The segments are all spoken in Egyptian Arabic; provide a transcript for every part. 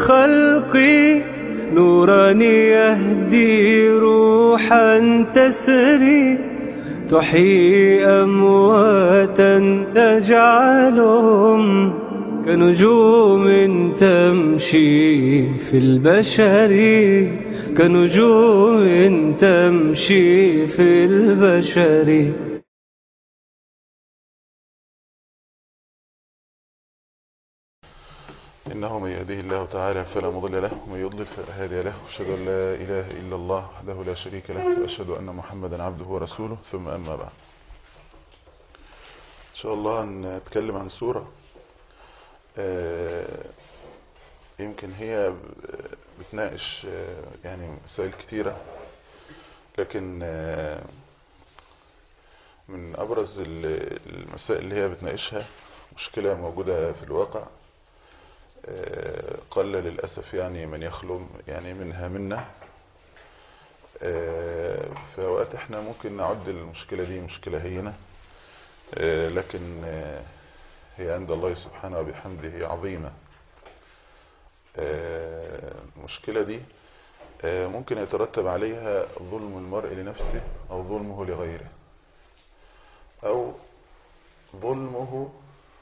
الخلق نورا يهدي روحا تسري تحيي أمواتا تجعلهم كنجوم تمشي في البشر كنجوم تمشي في البشر إنه من يهده الله تعالى فلا مضل له ومن يضلل فلا هادي له أشهد أن لا إله إلا الله وحده لا شريك له وأشهد أن محمدا عبده ورسوله ثم أما بعد إن شاء الله نتكلم عن سورة آه، يمكن هي بتناقش آه، يعني مسائل كتيرة لكن آه، من أبرز ال- المسائل اللي هي بتناقشها مشكلة موجودة في الواقع آه، قل للأسف يعني من يخلو يعني منها منا آه، فوقت احنا ممكن نعد المشكلة دي مشكلة هينة آه، لكن آه، هي عند الله سبحانه وبحمده عظيمة آه، المشكلة دي آه، ممكن يترتب عليها ظلم المرء لنفسه أو ظلمه لغيره أو ظلمه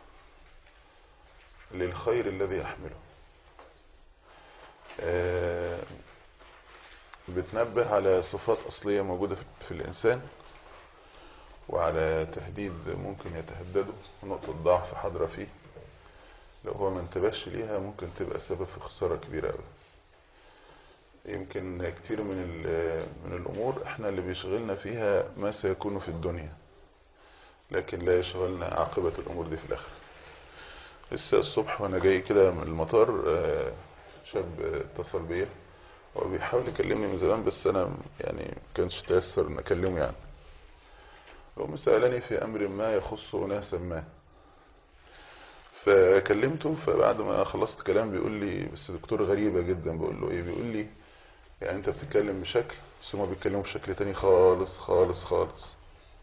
للخير الذي يحمله آه، بتنبه على صفات أصلية موجودة في- في الإنسان وعلى تهديد ممكن يتهدده ونقطة ضعف حاضرة فيه لو هو ما انتبهش ليها ممكن تبقى سبب في خسارة كبيرة أوي يمكن كتير من ال- من الأمور احنا اللي بيشغلنا فيها ما سيكون في الدنيا لكن لا يشغلنا عاقبة الأمور دي في الآخرة لسه الصبح وانا جاي كده من المطار آه، شاب آه، اتصل بيا هو بيحاول يكلمني من زمان بس انا يعني ما كانش تيسر ان اكلمه يعني هو سألني في امر ما يخص اناسا ما فكلمته فبعد ما خلصت كلام بيقول لي بس دكتور غريبة جدا بقول له ايه بيقول لي يعني انت بتتكلم بشكل بس هما بيتكلموا بشكل تاني خالص خالص خالص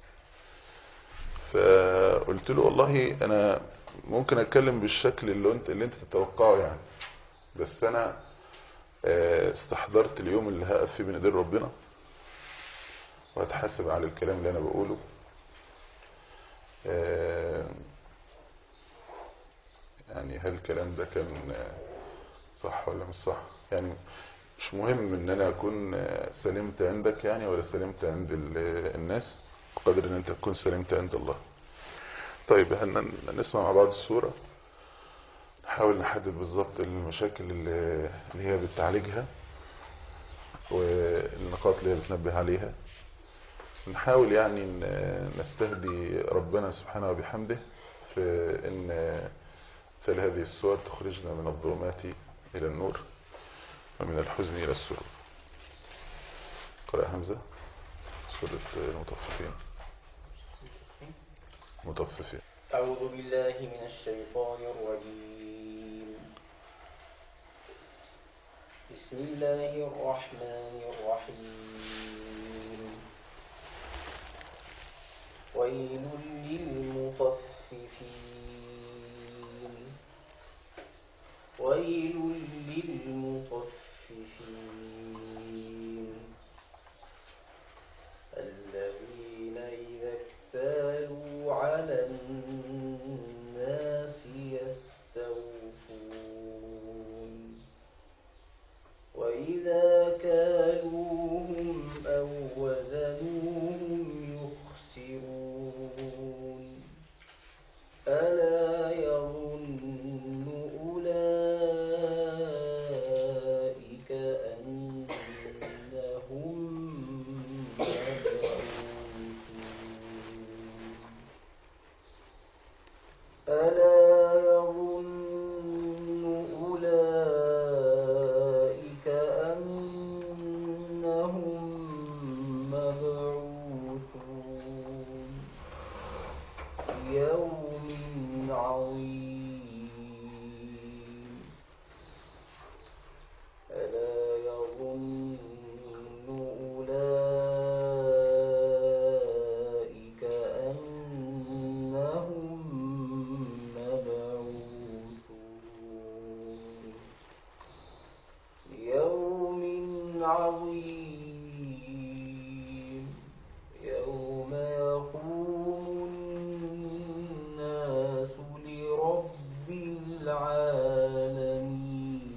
فقلت له والله انا ممكن اتكلم بالشكل اللي انت اللي انت تتوقعه يعني بس انا آه، استحضرت اليوم اللي هقف فيه بين ايدين ربنا وهتحاسب على الكلام اللي انا بقوله آه، يعني هل الكلام ده كان آه، صح ولا مش صح يعني مش مهم ان انا اكون آه، سلمت عندك يعني ولا سلمت عند ال- الناس بقدر ان انت تكون سلمت عند الله طيب هن- نسمع مع بعض السورة نحاول نحدد بالظبط المشاكل اللي اللي هي بتعالجها والنقاط اللي هي بتنبه عليها نحاول يعني ن- نستهدي ربنا سبحانه وبحمده في ان في هذه السور تخرجنا من الظلمات إلى النور ومن الحزن إلى السرور قرأ همزة سورة المطففين مطففين أعوذ بالله من الشيطان الرجيم بسم الله الرحمن الرحيم ويل للمطففين ويل للمطففين الذين إذا اكتالوا على الناس يستوفون وإذا كالوهم أو وزنوهم يخسرون ألا يظن أولئك أنهم عظيم يوم يقوم الناس لرب العالمين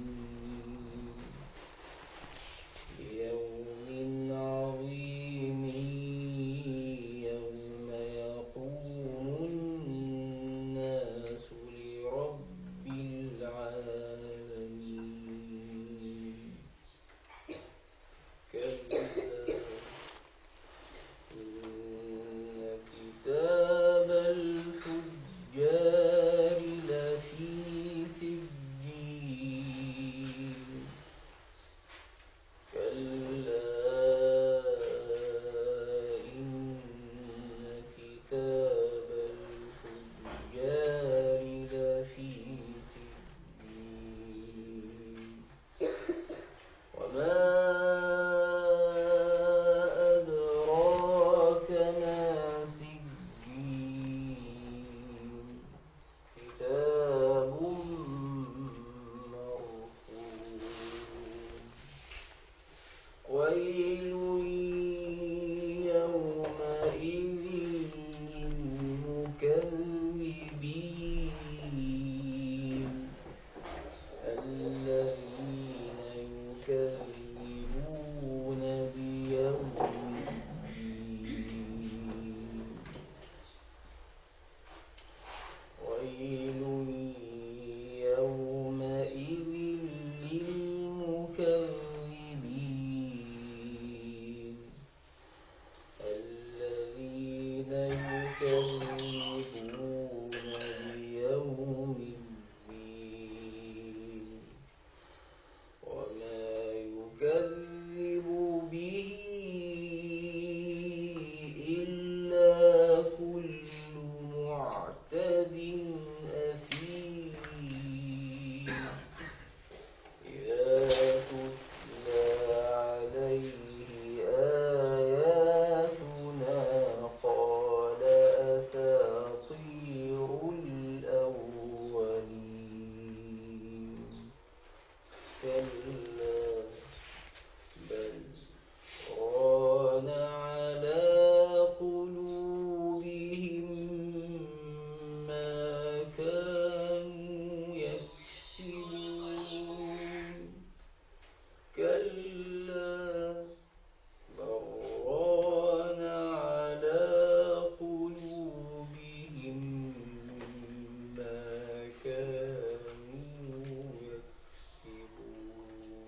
يوم عظيم يوم يقوم الناس لرب العالمين كلا إن كتاب الفجار لفي سجين كلا إن كتاب الفجار لفي سجين وما أدراك ما سجين كتاب مرقوم ويل يومئذ للمكذبين الذين يكذبون بيوم الدين ويل يومئذ للمكذبين الذين يكذبون بيوم الدين وما يكذب به إلا كل معتد أثيم إذا تتلى عليه آياتنا قال أساطير الأولين كلا بل ران على قلوبهم ما كانوا يكسبون كلا بل ران على قلوبهم ما كانوا يكسبون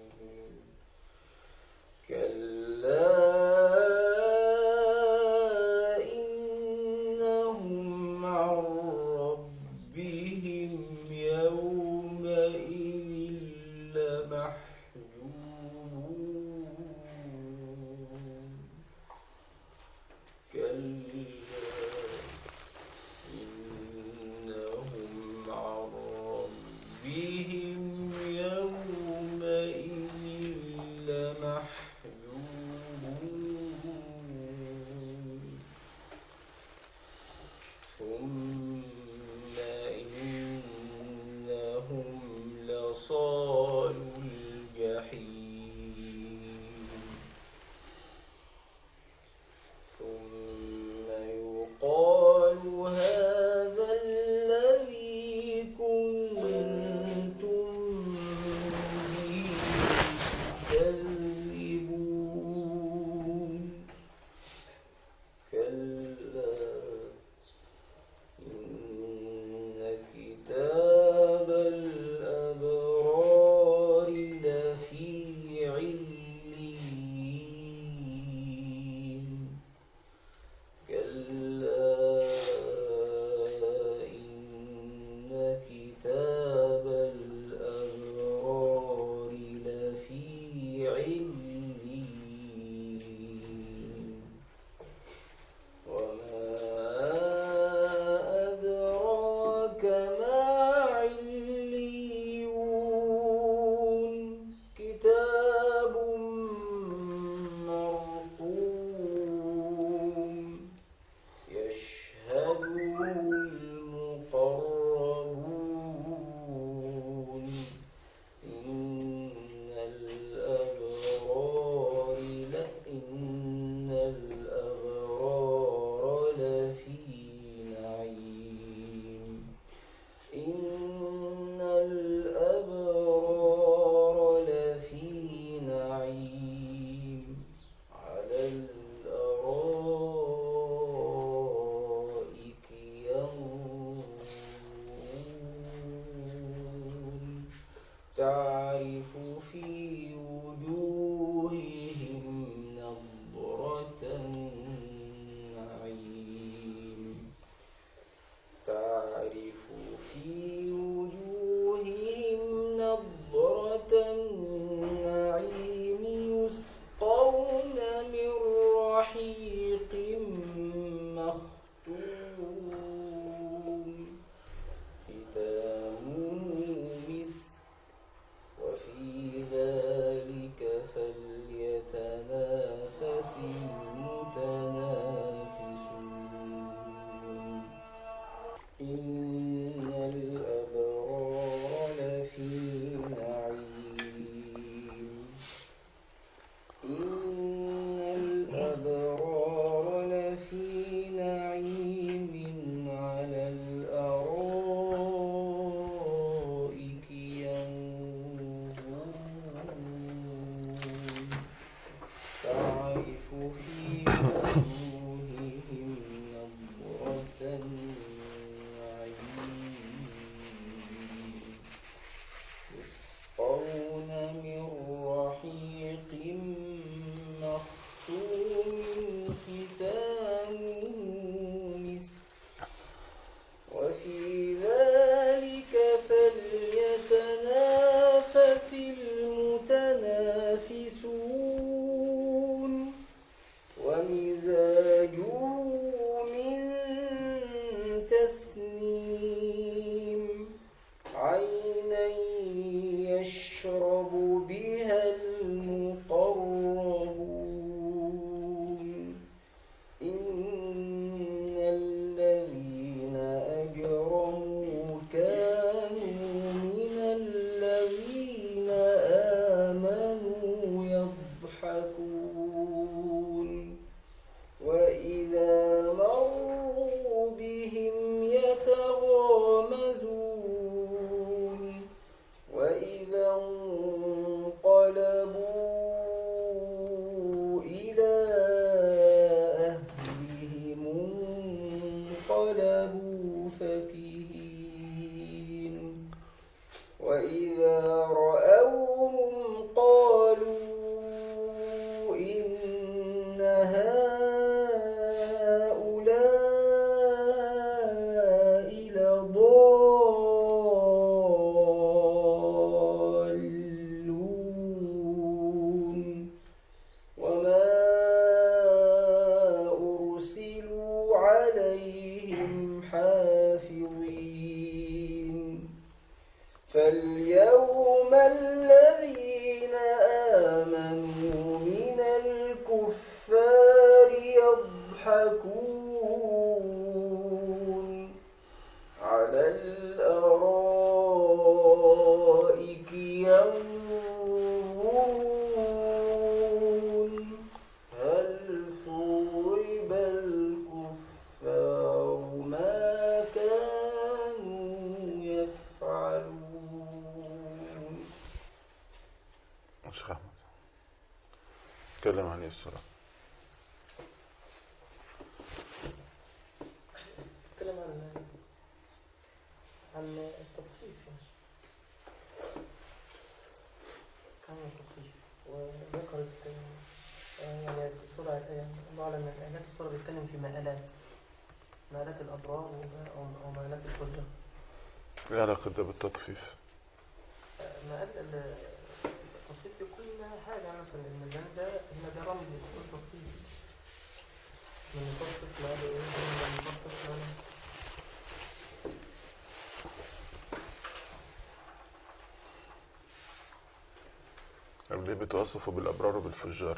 تعرف في وجوههم نضرة النعيم تعرف في وجوههم نضرة النعيم يسقون من رحيق مختوم ختامه مسك وفي ذلك فليتنافس المتنافسون إن الأبرار لفي نعيم إن الأبرار لفي نعيم على الأرائك ينظرون تعرف في وجوههم نضرة النعيم يسقون من رحيق مختوم ختامه مسك وفي ذلك فليتنافس المتنافسون ومزاجه من تسنيم عينا يشرب بها المقربون إن الذين أجرموا كانوا من الذين آمنوا يضحكون وإذا مروا بهم يتغامزون وإذا انقلبوا إلى أهلهم انقلبوا فكهين وإذا رأوهم قالوا إن هؤلاء لضالون وما أرسلوا عليهم حافظين فاليوم الذين آمنوا من الكفار يضحكون على الأرائك ينظرون هل ثوب الكفار ما كانوا يفعلون شيخ أحمد اتكلم عن ايه الصلاة نتكلم عن عن التطفيف يعني. كان التطفيف وذكرت آه، يعني السورة يعني بعض من الآيات السورة بتتكلم في مآلات مآلات الأبرار و- أو- أو مآلات الفجار ايه علاقة ده بالتطفيف آه، مآل ال- التطفيف في كل حاجة يعني مثلا الميزان ده إن ده رمز للتطفيف من يطفف مآل إيه من يطفف مآل طب ليه بتوصفه بالأبرار وبالفجار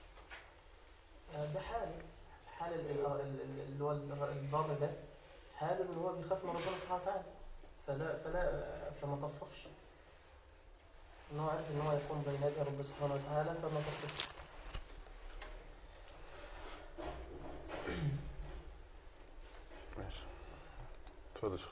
ده حال حال ال- ال- ال- ال- اللي هو الر- البر ده حال ان هو بيخاف من ربنا سبحانه وتعالى فلا فلا فما طففش ان هو عارف ان هو يكون بين يدي رب سبحانه وتعالى فما طففش ماشي اتفضل يا شيخ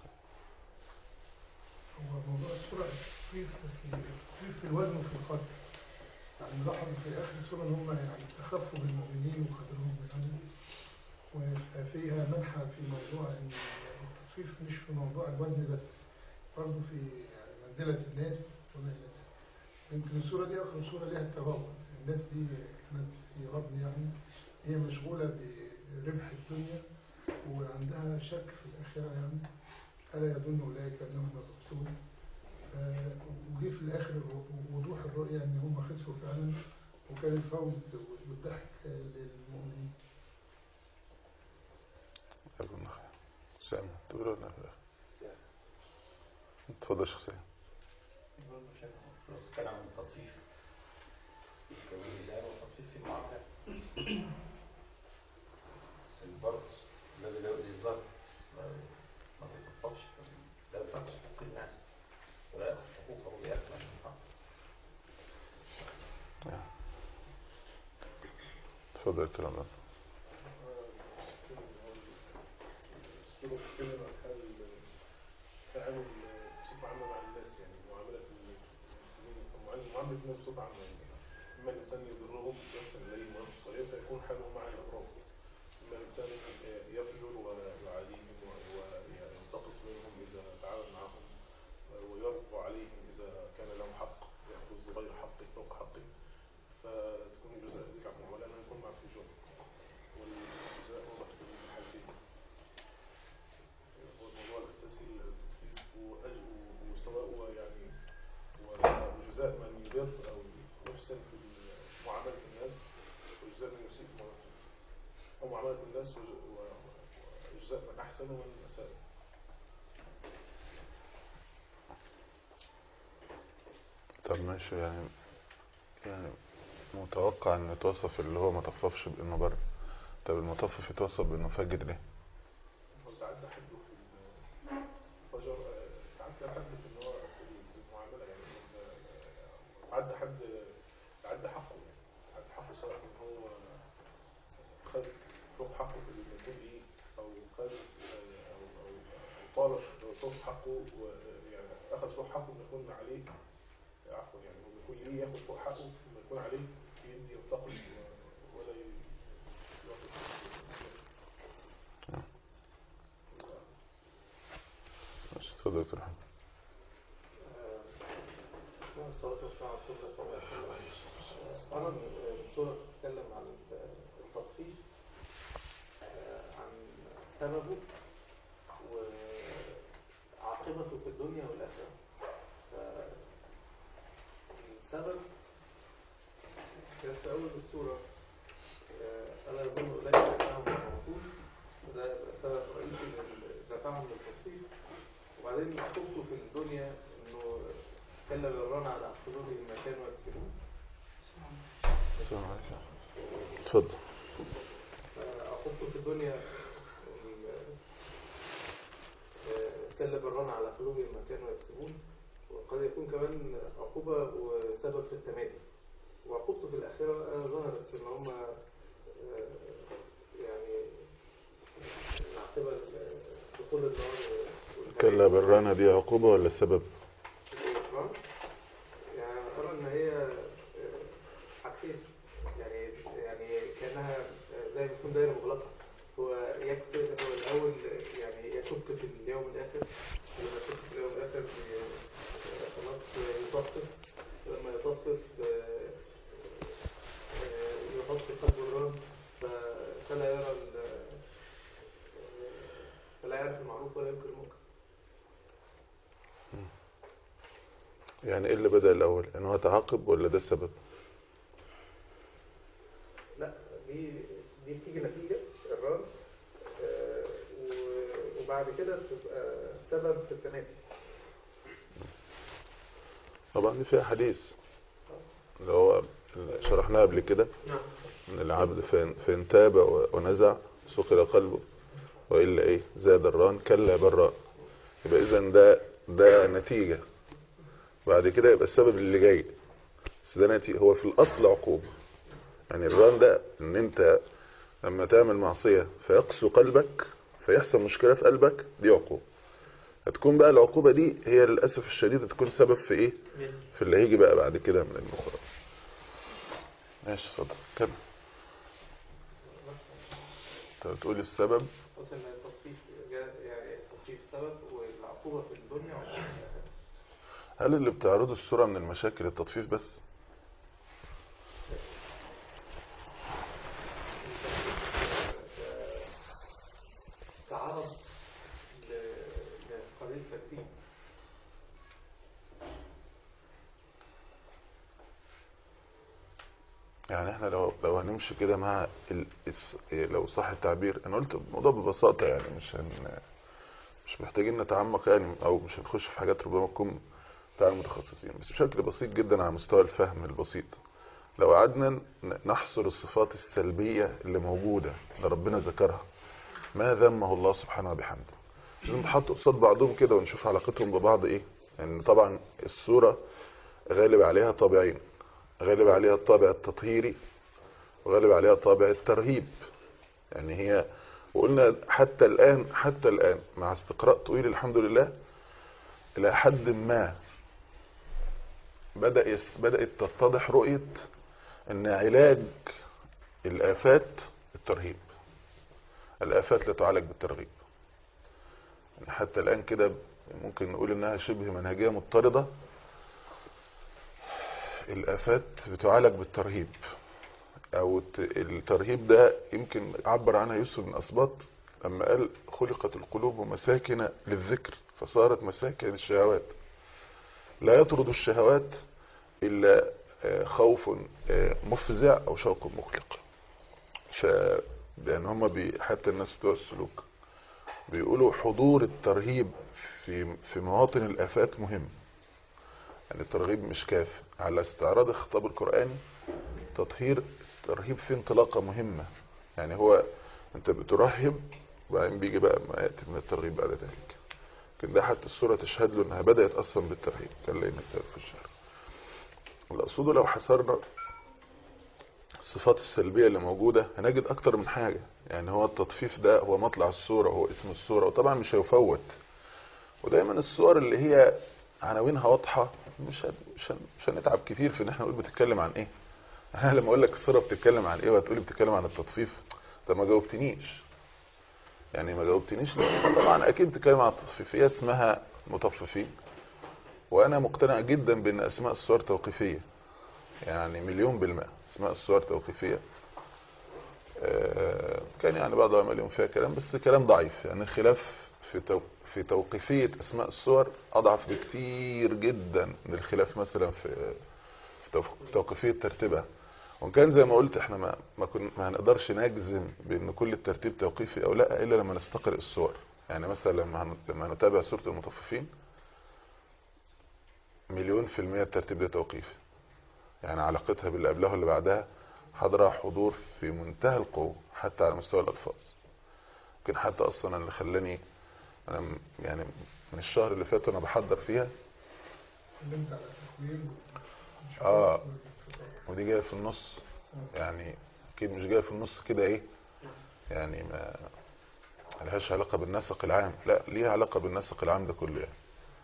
هو موضوع السورة التخفيف بس التخفيف في الوزن وفي القدر يعني نلاحظ في آخر السورة إن هم يعني تخفوا بالمؤمنين وقدرهم بالعلم وفيها منحى في موضوع إن التخفيف مش في موضوع الوزن بس برضه في يعني منزلة الناس وما إلى ذلك يمكن الصورة دي آخر صورة ليها التغابن الناس دي كانت في غبن يعني هي مشغولة بربح الدنيا وعندها شك في الآخرة يعني ألا يظن أولئك أنهم مبعوثون ف- وجي في الآخر وضوح الرؤية إن هم خسروا فعلا وكان الفوز والضحك للمؤمنين جزاكم الله خير سامة تقول ولا لا؟ اتفضل يا شيخ سامة كان عن التصفيف في الميزان والتصفيف في المعاملات بس البرص الذي لا يؤذي الظهر ما ما بيتصفش لا يفتح حقوق الناس ولا يأخذ حقوقه بأكمل من حق اتفضل يا دكتور عماد. الصورة بتتكلم عن حال التعامل بصفة عامة مع الناس يعني معاملة المسلمين ومعاملة معاملة الناس بصفة عامة يعني إما الإنسان يضرهم يحسن إليهم ويسا يكون حاله مع الأمراض إما الإنسان يفجر ويعاديهم وينتقص منهم إذا تعامل معهم ويرضى عليهم إذا كان لهم حق يأخذ غير حقه فوق حقه فتكون جزاء ذلك عن معاملة أنه يكون مع الفجور والجزاء واضح في الحالتين هو الموضوع الأساسي التكليف وأج- وسواء يعني وجزاء من يضر أو يحسن في معاملة الناس وجزاء من يسيء في معاملة الناس أو معاملة الناس وج- و- وجزاء من أحسن ومن أساء طب ماشي يعني يعني متوقع ان يتوصف اللي هو ما طففش بانه بر طب المطفف يتوصف بانه فجر ليه وتعدى حده في الفجر آه، تعدى حد في اللي هو في المعاملة يعني آه، تعدى حد تعدى حقه يعني تعدى حقه سواء ان هو خد فوق حقه في المكان ايه او خد آه، او او أو طالب صوت حقه ويعني اخذ فوق حقه انه يكون عليه عفوا يعني هو يكون ليه ياخد فوق حقه ثم يكون عليه يدي ينتقل و- ولا ي- ياخد ماشي اتفضل يا دكتور محمد. الصلاة والسلام على رسول الله صلى الله عليه وسلم. طبعا الصورة بتتكلم عن التصفيف آه، عن سببه وعاقبته في الدنيا والآخرة. فالسبب كان في أول السورة آه، ألا يظن أولئك أنهم مبعوثون وده يبقى سبب رئيسي لدفعهم للتصفيف وبعدين عقوبته في الدنيا انه كلا بران على قلوبهم ما كانوا يكسبون السلام عليكم اتفضل عقوبته في الدنيا ال- آه، كلا بران على قلوبهم ما كانوا يكسبون وقد يكون كمان عقوبة وسبب في التمادي وعقوبته في الآخرة آه، ظهرت في إن هم آه، يعني العاقبة ال- دخول النار والهلاك. كلا برانا دي عقوبة ولا سبب الإكرام يعني أرى إن هي آه، حاجتين يعني يعني كأنها آه، زي ما تكون دايرة مغلقة هو يكسب هو الأول يعني يشك في اليوم الآخر لما يشك في اليوم الآخر بي- آه، خلاص يطفف لما يطفف آه، آه، يحط قلب الران ف- فلا يرى ال- آه، فلا يعرف المعروف ولا ينكر المنكر يعني ايه اللي بدأ الاول ان هو تعاقب ولا ده السبب لا دي دي بتيجي نتيجة الران آه، و- وبعد كده بتبقى سبب في التنافي طبعا دي فيها حديث اللي هو اللي شرحناه قبل كده نعم ان العبد فإن, فإن تاب و- ونزع سقل قلبه وإلا ايه زاد الران كلا بران يبقى اذا ده ده نتيجة بعد كده يبقى السبب اللي جاي بس ده نتيجة هو في الاصل عقوبة يعني الران ده ان انت لما تعمل معصية فيقسو قلبك فيحصل مشكلة في قلبك دي عقوبة هتكون بقى العقوبة دي هي للأسف الشديد تكون سبب في ايه في اللي هيجي بقى بعد كده من المصائب ماشي اتفضل كمل انت بتقول السبب قلت ان التصفيف جاء يعني التصفيف سبب والعقوبة في الدنيا وعقوبة في الآخرة هل اللي بتعرضه الصورة من المشاكل التطفيف بس تعرض لقضية ترتيب يعني احنا لو لو هنمشي كده مع ال... الس- لو صح التعبير انا قلت الموضوع ببساطة يعني مش هن مش محتاجين نتعمق يعني او مش هنخش في حاجات ربما تكون بتاع المتخصصين بس بشكل بسيط جدا على مستوى الفهم البسيط لو قعدنا ن- نحصر الصفات السلبية اللي موجودة اللي ربنا ذكرها ما ذمه الله سبحانه وبحمده لازم نحط قصاد بعضهم كده ونشوف علاقتهم ببعض ايه يعني طبعا الصورة غالب عليها طابعين غالب عليها الطابع التطهيري وغالب عليها طابع الترهيب يعني هي وقلنا حتى الآن حتى الآن مع استقراء طويل الحمد لله إلى حد ما بدأ يس بدأت تتضح رؤية أن علاج الآفات الترهيب الآفات لا تعالج بالترغيب يعني حتى الآن كده ممكن نقول إنها شبه منهجية مضطردة الآفات بتعالج بالترهيب أو الت- الترهيب ده يمكن عبر عنها يوسف بن أسباط لما قال خلقت القلوب مساكن للذكر فصارت مساكن الشهوات لا يطرد الشهوات إلا آه، خوف آه، مفزع أو شوق مقلق ف لأن هم بي حتى الناس بتوع السلوك بيقولوا حضور الترهيب في في مواطن الآفات مهم يعني الترغيب مش كاف على استعراض الخطاب القرآني تطهير الترهيب فيه انطلاقة مهمة يعني هو انت بترهب وبعدين بيجي بقى ما يأتي من الترغيب بعد ذلك لكن ده حتى السورة تشهد له انها بدأت اصلا بالترهيب كان لين الترهيب في الشهر الأقصد لو حصرنا الصفات السلبية اللي موجودة هنجد أكتر من حاجة يعني هو التطفيف ده هو مطلع الصورة هو اسم الصورة وطبعا مش هيفوت ودايما الصور اللي هي عناوينها واضحة مش هن- مش هن- مش هنتعب كتير في ان احنا نقول بتتكلم عن ايه انا لما اقول لك الصورة بتتكلم عن ايه وهتقولي بتتكلم عن التطفيف طب ما جاوبتنيش يعني ما جاوبتنيش ليه؟ طبعا اكيد بتتكلم عن التطفيف هي اسمها مطففين وانا مقتنع جدا بان اسماء الصور توقيفية يعني مليون بالمئة اسماء الصور توقيفية آه، كان يعني بعض العلماء لهم فيها كلام بس كلام ضعيف يعني الخلاف في تو في توقيفية اسماء الصور اضعف بكتير جدا من الخلاف مثلا في في توف- توقيفية ترتيبها وان كان زي ما قلت احنا ما ما, كن ما هنقدرش نجزم بان كل الترتيب توقيفي او لا الا لما نستقرئ الصور يعني مثلا لما هن- لما نتابع سورة المطففين مليون في المية الترتيب ده توقيفي يعني علاقتها باللي قبلها واللي بعدها حضرها حضور في منتهى القوة حتى على مستوى الألفاظ يمكن حتى أصلا اللي خلاني أنا م- يعني من الشهر اللي فات وأنا بحضر فيها اتكلمت على التكوير آه. ودي جاية في النص يعني أكيد مش جاية في النص كده إيه يعني ما ملهاش علاقة بالنسق العام لا ليها علاقة بالنسق العام ده كله يعني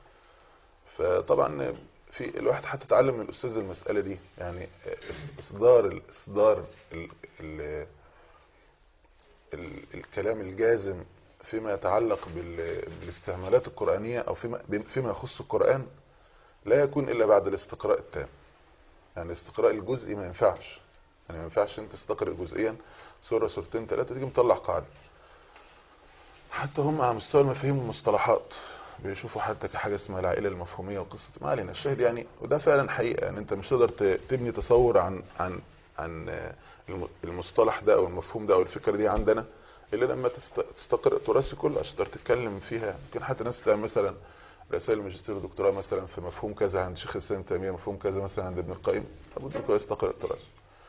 فطبعا في الواحد حتى اتعلم من الاستاذ المساله دي يعني إص- اصدار ال- اصدار ال ال ال الكلام الجازم فيما يتعلق بال- بالاستعمالات القرانيه او فيما فيما يخص القران لا يكون الا بعد الاستقراء التام يعني الاستقراء الجزئي ما ينفعش يعني ما ينفعش انت تستقرئ جزئيا سوره سورتين ثلاثه تيجي مطلع قاعده حتى هم على مستوى المفاهيم والمصطلحات بيشوفوا حتى كحاجه اسمها العائله المفهوميه وقصه ما علينا الشاهد يعني وده فعلا حقيقه يعني انت مش تقدر ت- تبني تصور عن عن عن آه، الم- المصطلح ده او المفهوم ده او الفكره دي عندنا الا لما تست- تستقرئ تراثي كله عشان تقدر تتكلم فيها ممكن حتى ناس تعمل مثلا رسائل ماجستير ودكتوراه مثلا في مفهوم كذا عند شيخ الاسلام تيميه مفهوم كذا مثلا عند ابن القيم لابد انه يستقرئ التراث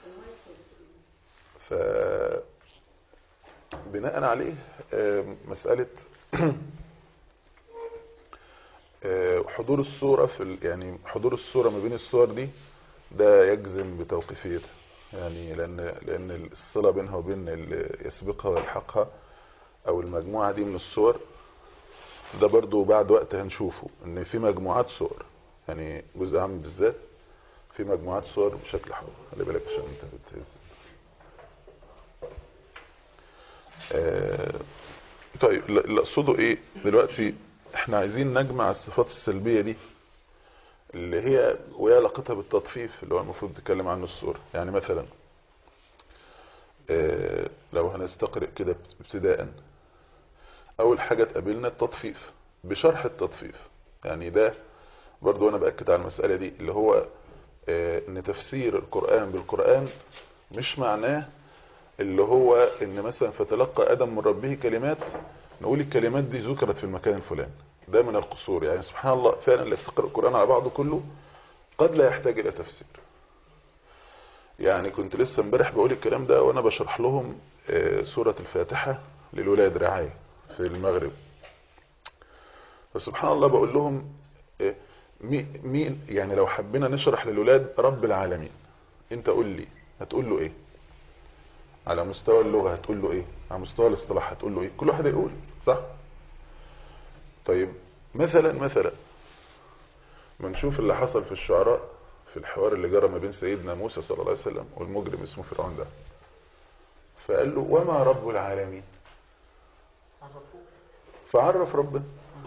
ف بناء عليه آه، مسألة آه، حضور الصورة في ال- يعني حضور الصورة ما بين الصور دي ده يجزم بتوقيفيتها يعني لأن لأن الصلة بينها وبين اللي يسبقها ويلحقها أو المجموعة دي من الصور ده برضو بعد وقت هنشوفه إن في مجموعات صور يعني جزء عام بالذات في مجموعات صور بشكل حر خلي بالك عشان انت بتهز آه، طيب اللي اللي اقصده ايه دلوقتي احنا عايزين نجمع الصفات السلبية دي اللي هي وهي علاقتها بالتطفيف اللي هو المفروض تتكلم عنه السورة يعني مثلا آه، لو هنستقرئ كده ابتداء اول حاجة تقابلنا التطفيف بشرح التطفيف يعني ده برضو انا باكد على المسألة دي اللي هو آه، ان تفسير القرآن بالقرآن مش معناه اللي هو ان مثلا فتلقى ادم من ربه كلمات نقول الكلمات دي ذكرت في المكان الفلاني ده من القصور يعني سبحان الله فعلا اللي يستقرأ القرآن على بعضه كله قد لا يحتاج الى تفسير يعني كنت لسه امبارح بقول الكلام ده وانا بشرح لهم آه، سورة الفاتحة للولاد رعاية في المغرب فسبحان الله بقول لهم آه، مي- مين يعني لو حبينا نشرح للولاد رب العالمين انت قول لي هتقول له ايه على مستوى اللغة هتقول له ايه على مستوى الاصطلاح هتقول له ايه كل واحد يقول صح طيب مثلا مثلا ما نشوف اللي حصل في الشعراء في الحوار اللي جرى ما بين سيدنا موسى صلى الله عليه وسلم والمجرم اسمه فرعون ده فقال له وما رب العالمين عرفوه فعرف ربنا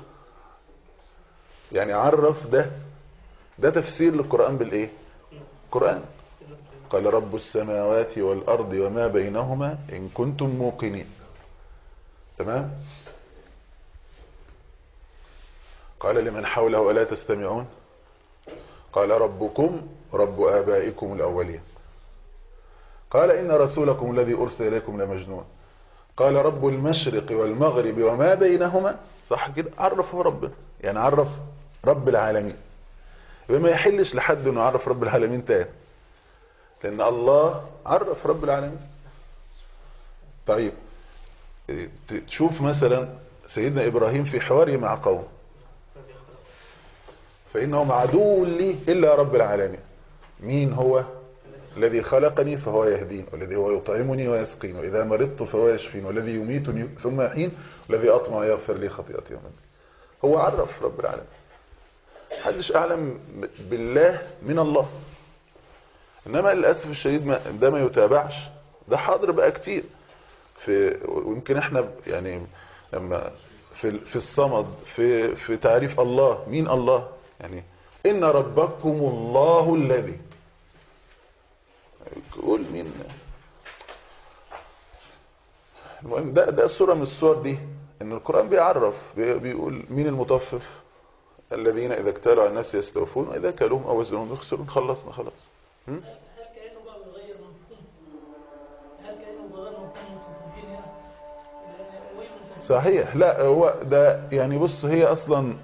يعني عرف ده ده تفسير للقرآن بالايه قرآن قال رب السماوات والأرض وما بينهما إن كنتم موقنين تمام قال لمن حوله ألا تستمعون قال ربكم رب آبائكم الأولين قال إن رسولكم الذي أرسل إليكم لمجنون قال رب المشرق والمغرب وما بينهما صح كده عرفه ربنا يعني عرف رب العالمين يبقى ما يحلش لحد انه يعرف رب العالمين تاني لان الله عرف رب العالمين طيب ت- تشوف مثلا سيدنا ابراهيم في حواره مع قوم فانهم عدو لي الا رب العالمين مين هو الذي خلقني فهو يهدين والذي هو يطعمني ويسقين واذا مرضت فهو يشفين والذي يميتني ثم يحين والذي اطمع يغفر لي خطيئتي يوم الدين هو عرف رب العالمين محدش اعلم بالله من الله انما للاسف الشديد ما ده ما يتابعش ده حاضر بقى كتير في ويمكن احنا يعني لما في في الصمد في في تعريف الله مين الله يعني ان ربكم الله الذي قول مين المهم ده ده صورة من الصور دي ان القرآن بيعرف بي- بيقول مين المطفف الذين اذا اكتالوا على الناس يستوفون واذا كالوهم او وزنهم يخسرون خلصنا خلاص هم؟ هل كأنه بقى بيغير مفهوم هل كأنه بيغير مفهوم المتفقين هنا لأن وين الفهم؟ صحيح لا هو ده يعني بص هي اصلا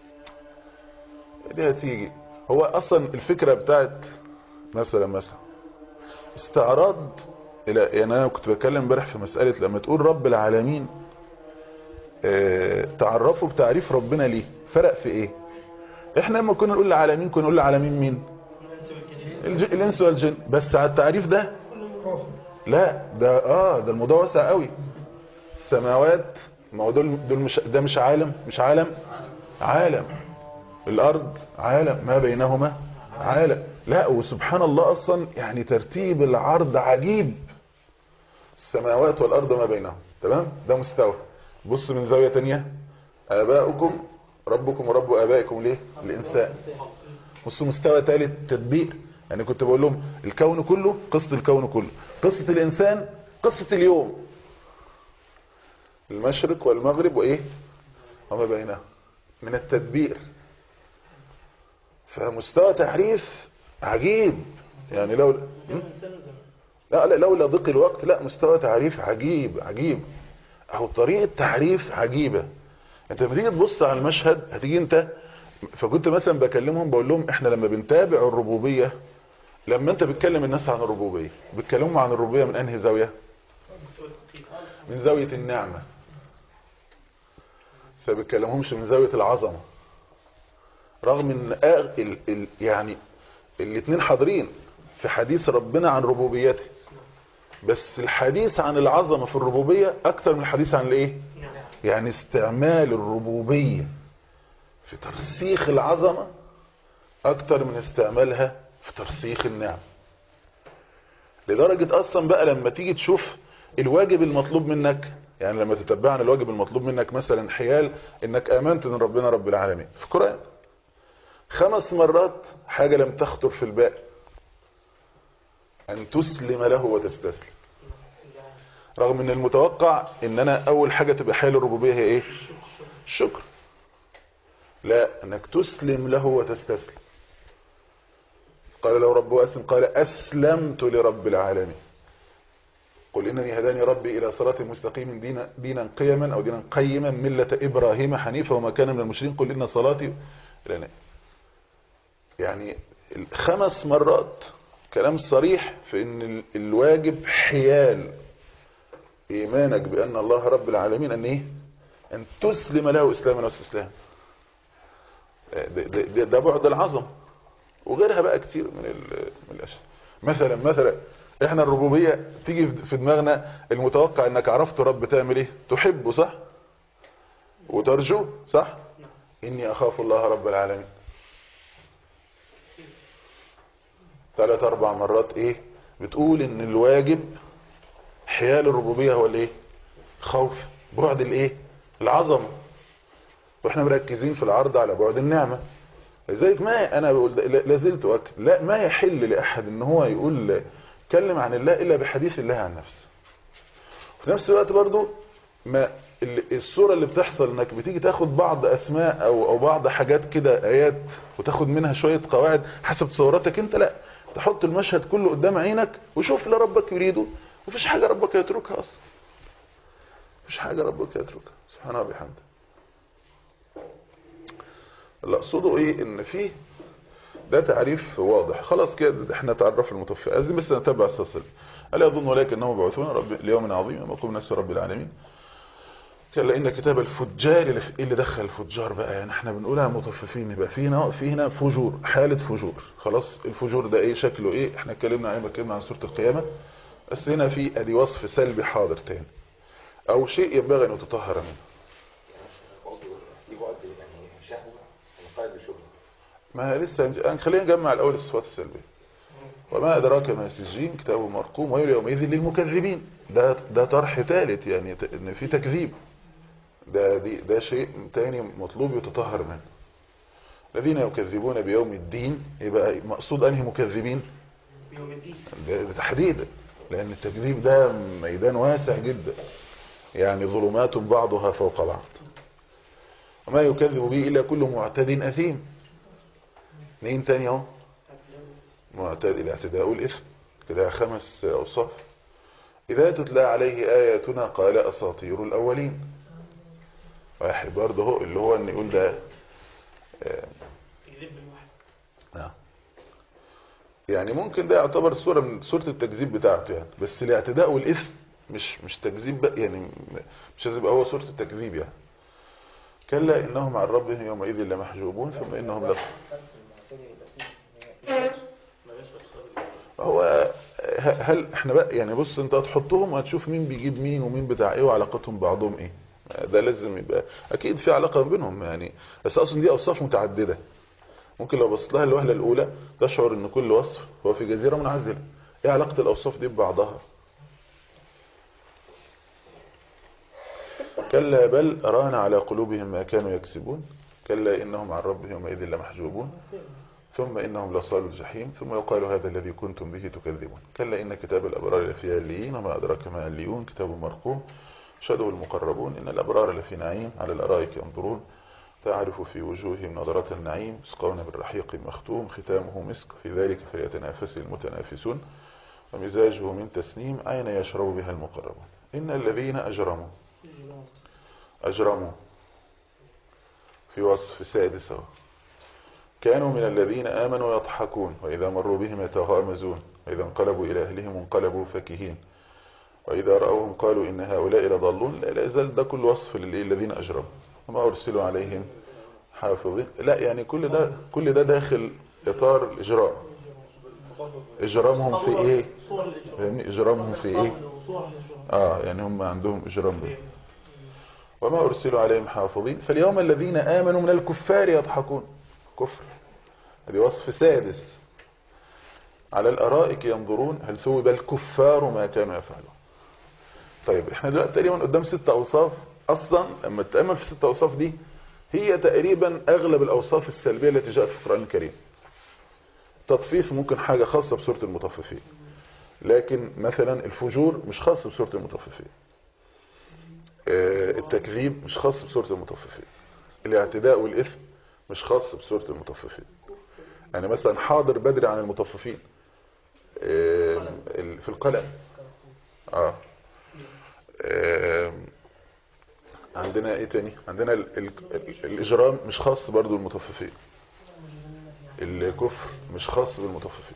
دي هتيجي هو اصلا الفكرة بتاعت مثلا مثلا استعراض الى يعني انا كنت بتكلم امبارح في مسألة لما تقول رب العالمين اه تعرفوا بتعريف ربنا ليه فرق في ايه احنا لما كنا نقول العالمين كنا نقول العالمين مين الج... الانس والجن بس على التعريف ده قاصر لا ده اه ده الموضوع واسع قوي السماوات ما هو دول دول مش ده مش عالم مش عالم عالم الارض عالم ما بينهما عالم لا وسبحان الله اصلا يعني ترتيب العرض عجيب السماوات والارض ما بينهم تمام ده مستوى بص من زاوية تانية اباؤكم ربكم ورب ابائكم ليه الانسان بص مستوى ثالث تدبير يعني كنت بقول لهم الكون كله قصة الكون كله قصة الإنسان قصة اليوم المشرق والمغرب وإيه وما بينهم من التدبير فمستوى تعريف عجيب يعني لو م? لا لا لولا ضيق الوقت لا مستوى تعريف عجيب عجيب أو طريقة تعريف عجيبة انت لما تيجي تبص على المشهد هتيجي انت فكنت مثلا بكلمهم بقول لهم احنا لما بنتابع الربوبية لما انت بتكلم الناس عن الربوبية بتكلمهم عن الربوبية من انهي زاوية من زاوية النعمة فبتكلمهمش من زاوية العظمة رغم ان آغ- ال ال يعني الاتنين حاضرين في حديث ربنا عن ربوبيته بس الحديث عن العظمة في الربوبية اكتر من الحديث عن الايه يعني استعمال الربوبية في ترسيخ العظمة اكتر من استعمالها في ترسيخ النعم لدرجة اصلا بقى لما تيجي تشوف الواجب المطلوب منك يعني لما تتبعنا الواجب المطلوب منك مثلا حيال انك امنت ان ربنا رب العالمين في القرآن خمس مرات حاجة لم تخطر في البال أن تسلم له وتستسلم رغم ان المتوقع ان انا اول حاجة تبقى حال الربوبية هي ايه الشكر لا انك تسلم له وتستسلم قال له رب واسم قال اسلمت لرب العالمين قل انني هداني ربي الى صراط مستقيم دينا, دينا قيما او دينا قيما ملة ابراهيم حنيفا وما كان من المشركين قل ان صلاتي لنا يعني خمس مرات كلام صريح في ان ال- الواجب حيال ايمانك بان الله رب العالمين ان ايه ان تسلم له اسلاما واستسلاما ده, ده, ده, ده بعد العظم وغيرها بقى كتير من, ال- من الاشياء مثلا مثلا احنا الربوبية تيجي في دماغنا المتوقع انك عرفت رب تعمل ايه تحبه صح وترجوه صح اني اخاف الله رب العالمين ثلاث اربع مرات ايه بتقول ان الواجب حيال الربوبية هو الايه خوف بعد الايه العظمة واحنا مركزين في العرض على بعد النعمة لذلك ما انا بقول لازلت اؤكد لا ما يحل لاحد ان هو يقول كلم عن الله الا بحديث الله عن نفسه في نفس الوقت برضو ما ال- الصورة اللي بتحصل انك بتيجي تاخد بعض اسماء او او بعض حاجات كده ايات وتاخد منها شوية قواعد حسب تصوراتك انت لا تحط المشهد كله قدام عينك وشوف اللي ربك يريده مفيش حاجة ربك يتركها اصلا مفيش حاجة ربك يتركها سبحانه وبحمده اللي اقصده ايه ان فيه ده تعريف واضح خلاص كده احنا تعرف المتوفى عايزين بس نتبع السلسله الا يظن اولئك انهم مبعوثون رب ليوم عظيم يوم يقوم الناس رب العالمين كلا ان كتاب الفجار اللي في- ايه اللي دخل الفجار بقى يعني احنا بنقولها مطففين يبقى في هنا في هنا فجور حاله فجور خلاص الفجور ده ايه شكله ايه احنا اتكلمنا عليه اتكلمنا عن سوره القيامه بس هنا في ادي وصف سلبي حاضر تاني او شيء ينبغي ان يتطهر منه برضه في بعد يعني شهوة مقارب بشبهة ما لسه هنج- خلينا نجمع الاول الصفات السلبيه وما ادراك ما سجين كتاب مرقوم ويل يومئذ للمكذبين ده ده طرح ثالث يعني ت- ان في تكذيب ده دي ده شيء تاني مطلوب يتطهر منه الذين يكذبون بيوم الدين يبقى مقصود انهي مكذبين بيوم الدين ده ده تحديدا لان التكذيب ده ميدان واسع جدا يعني ظلمات بعضها فوق بعض وما يكذب به الا كل معتد اثيم مين تاني اهو معتاد الاعتداء الإثم كده خمس أوصاف إذا تتلى عليه آياتنا قال أساطير الأولين واحد برضه هو اللي هو أن يقول ده آه، يكذب بالواحد نعم. يعني ممكن ده يعتبر صورة من صورة التكذيب بتاعته يعني بس الاعتداء والإثم مش مش تكذيب بقى يعني م- مش لازم يبقى هو صورة التكذيب يعني كلا إنهم عن ربهم يومئذ لمحجوبون ثم إنهم لص هو ه- هل احنا بقى يعني بص انت هتحطهم وهتشوف مين بيجيب مين ومين بتاع ايه وعلاقتهم بعضهم ايه ده لازم يبقى اكيد في علاقة بينهم يعني بس اصلا دي اوصاف متعددة ممكن لو بصيت لها الوهلة الاولى تشعر ان كل وصف هو في جزيرة منعزلة ايه علاقة الاوصاف دي ببعضها كلا بل ران على قلوبهم ما كانوا يكسبون كلا انهم عن ربهم يومئذ لمحجوبون ثم إنهم لصال الجحيم ثم يقال هذا الذي كنتم به تكذبون كلا إن كتاب الأبرار لفي عليين وما أدراك ما عليون كتاب مرقوم شهده المقربون إن الأبرار لفي نعيم على الأرائك ينظرون تعرف في وجوههم نظرة النعيم يسقون بالرحيق المختوم ختامه مسك في ذلك فليتنافس المتنافسون ومزاجه من تسنيم عين يشرب بها المقربون إن الذين أجرموا أجرموا في وصف سادس أهو. كانوا من الذين آمنوا يضحكون وإذا مروا بهم يتغامزون وإذا انقلبوا إلى أهلهم انقلبوا فكهين وإذا رأوهم قالوا إن هؤلاء لضالون لا لا يزال ده كل وصف للذين أجرموا وما أرسلوا عليهم حافظين لا يعني كل ده كل ده داخل إطار الإجرام إجرامهم في إيه صور الإجرام فاهمني؟ إجرامهم في إيه صور الإجرام آه يعني هم عندهم إجرام ده وما أرسلوا عليهم حافظين فاليوم الذين آمنوا من الكفار يضحكون كفر هذه وصف سادس على الأرائك ينظرون هل ثوب الكفار ما كانوا يفعلون طيب احنا دلوقتي تقريبا قدام ست أوصاف أصلا لما تتأمل في الست أوصاف دي هي تقريبا اغلب الاوصاف السلبيه التي جاءت في القران الكريم تطفيف ممكن حاجه خاصه بسوره المطففين لكن مثلا الفجور مش خاص بسوره المطففين آه، التكذيب مش خاص بسوره المطففين الاعتداء والاثم مش خاص بسوره المطففين يعني مثلا حاضر بدري عن المطففين آه، ال- في القلم اه آه، عندنا ايه تاني عندنا ال ال ال الاجرام مش خاص برضو بالمطففين الكفر مش خاص بالمطففين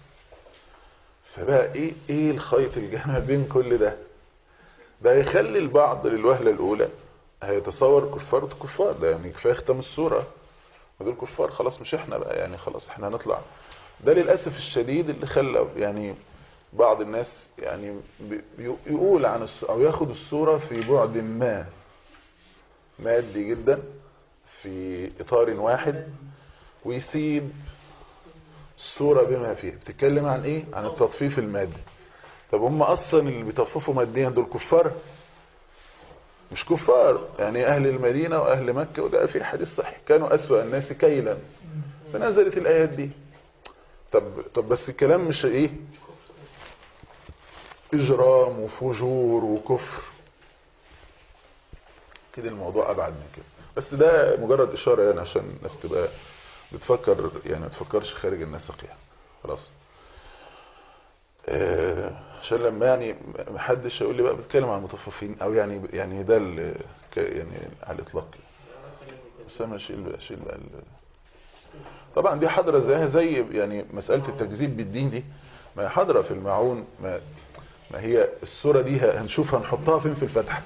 فبقى ايه ايه الخيط الجامع بين كل ده ده يخلي البعض للوهلة الاولى هيتصور كفار كفار ده يعني كفايه ختم الصورة دول كفار خلاص مش احنا بقى يعني خلاص احنا هنطلع ده للأسف الشديد اللي خلى يعني بعض الناس يعني بي- بي- يقول عن الص- او ياخد الصورة في بعد ما مادي جدا في اطار واحد ويسيب الصورة بما فيها بتتكلم عن ايه عن التطفيف المادي طب هم اصلا اللي بيطففوا ماديا دول كفار مش كفار يعني اهل المدينة واهل مكة وده في حديث صحيح كانوا اسوأ الناس كيلا فنزلت الايات دي طب طب بس الكلام مش ايه اجرام وفجور وكفر كده الموضوع ابعد من كده بس ده مجرد اشاره يعني عشان الناس تبقى بتفكر يعني ما تفكرش خارج النسق يعني خلاص آه، عشان لما يعني محدش يقول لي بقى بتكلم عن المطففين او يعني يعني ده ال- ك- يعني على الاطلاق بس انا اشيل بقى اشيل بقى ال- طبعا دي حضرة زيها زي يعني مسألة التكذيب بالدين دي ما هي حضرة في المعون ما, ما هي الصورة دي ه- هنشوف هنحطها فين في الفتحة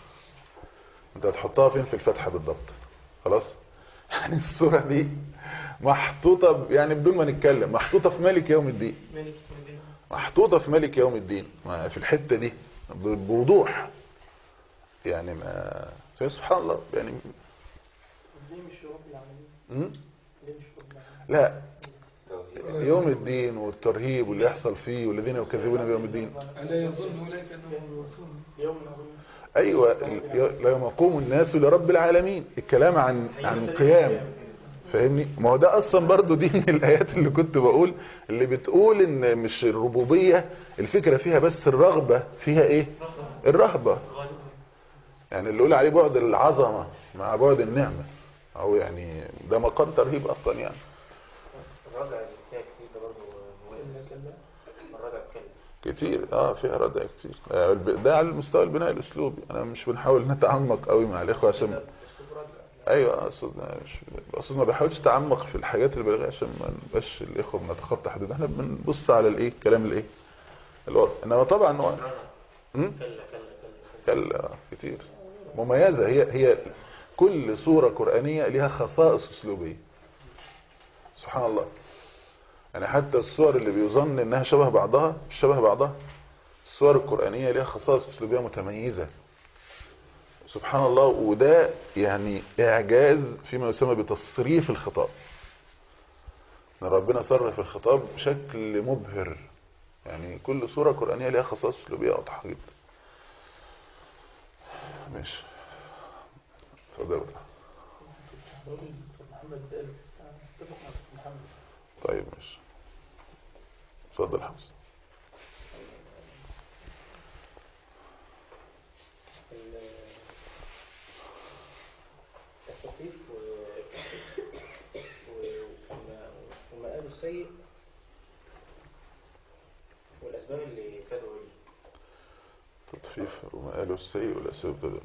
انت هتحطها فين في الفتحة بالضبط خلاص يعني الصورة دي محطوطة ب- يعني بدون ما نتكلم محطوطة في مالك يوم الدين محطوطة في مالك يوم الدين ما في الحتة دي ب- بوضوح يعني ما سبحان الله يعني ليه مش رب العالمين؟ م? ليه مش رب العالمين؟ لا يوم الدين والترهيب واللي يحصل فيه والذين يكذبون بيوم الدين ألا يظن أولئك أنهم يبعثون يوم عظيم ايوه ال- لا يوم يقوم الناس لرب العالمين الكلام عن عن القيام فاهمني ما هو ده اصلا برضو دي من الايات اللي كنت بقول اللي بتقول ان مش الربوبيه الفكره فيها بس الرغبه فيها ايه الرهبه يعني اللي يقول عليه بعد العظمه مع بعد النعمه او يعني ده مقام ترهيب اصلا يعني الرجع اللي فيها كتير ده برضه مميز الرجع اتكلم كتير اه فيها ردع كتير آه، الب- ده على المستوى البناء الاسلوبي انا مش بنحاول نتعمق قوي مع الاخوه عشان اسلوب رجع ايوه اقصد مش اقصد ما بحاولش اتعمق في الحاجات البلاغيه عشان ما نبقاش الاخوه بنتخطى حدود احنا بنبص على الايه كلام الايه الوضع انما طبعا هو م? كلا كلا كلا كلا آه، كتير مميزه هي هي كل سوره قرانيه ليها خصائص اسلوبيه سبحان الله يعني حتى الصور اللي بيظن انها شبه بعضها مش شبه بعضها الصور القرانيه ليها خصائص اسلوبيه متميزه سبحان الله وده يعني اعجاز فيما يسمى بتصريف الخطاب ان ربنا صرف الخطاب بشكل مبهر يعني كل سورة قرآنية ليها خصائص اسلوبية واضحة جدا ماشي اتفضل الراجل محمد قال اتفق مع محمد طيب ماشي اتفضل يا حمزة التخفيف و... و... وما... وما قالوا السيء والأسباب اللي كانوا ليه تطفيف وما قالوا السيء والأسباب ده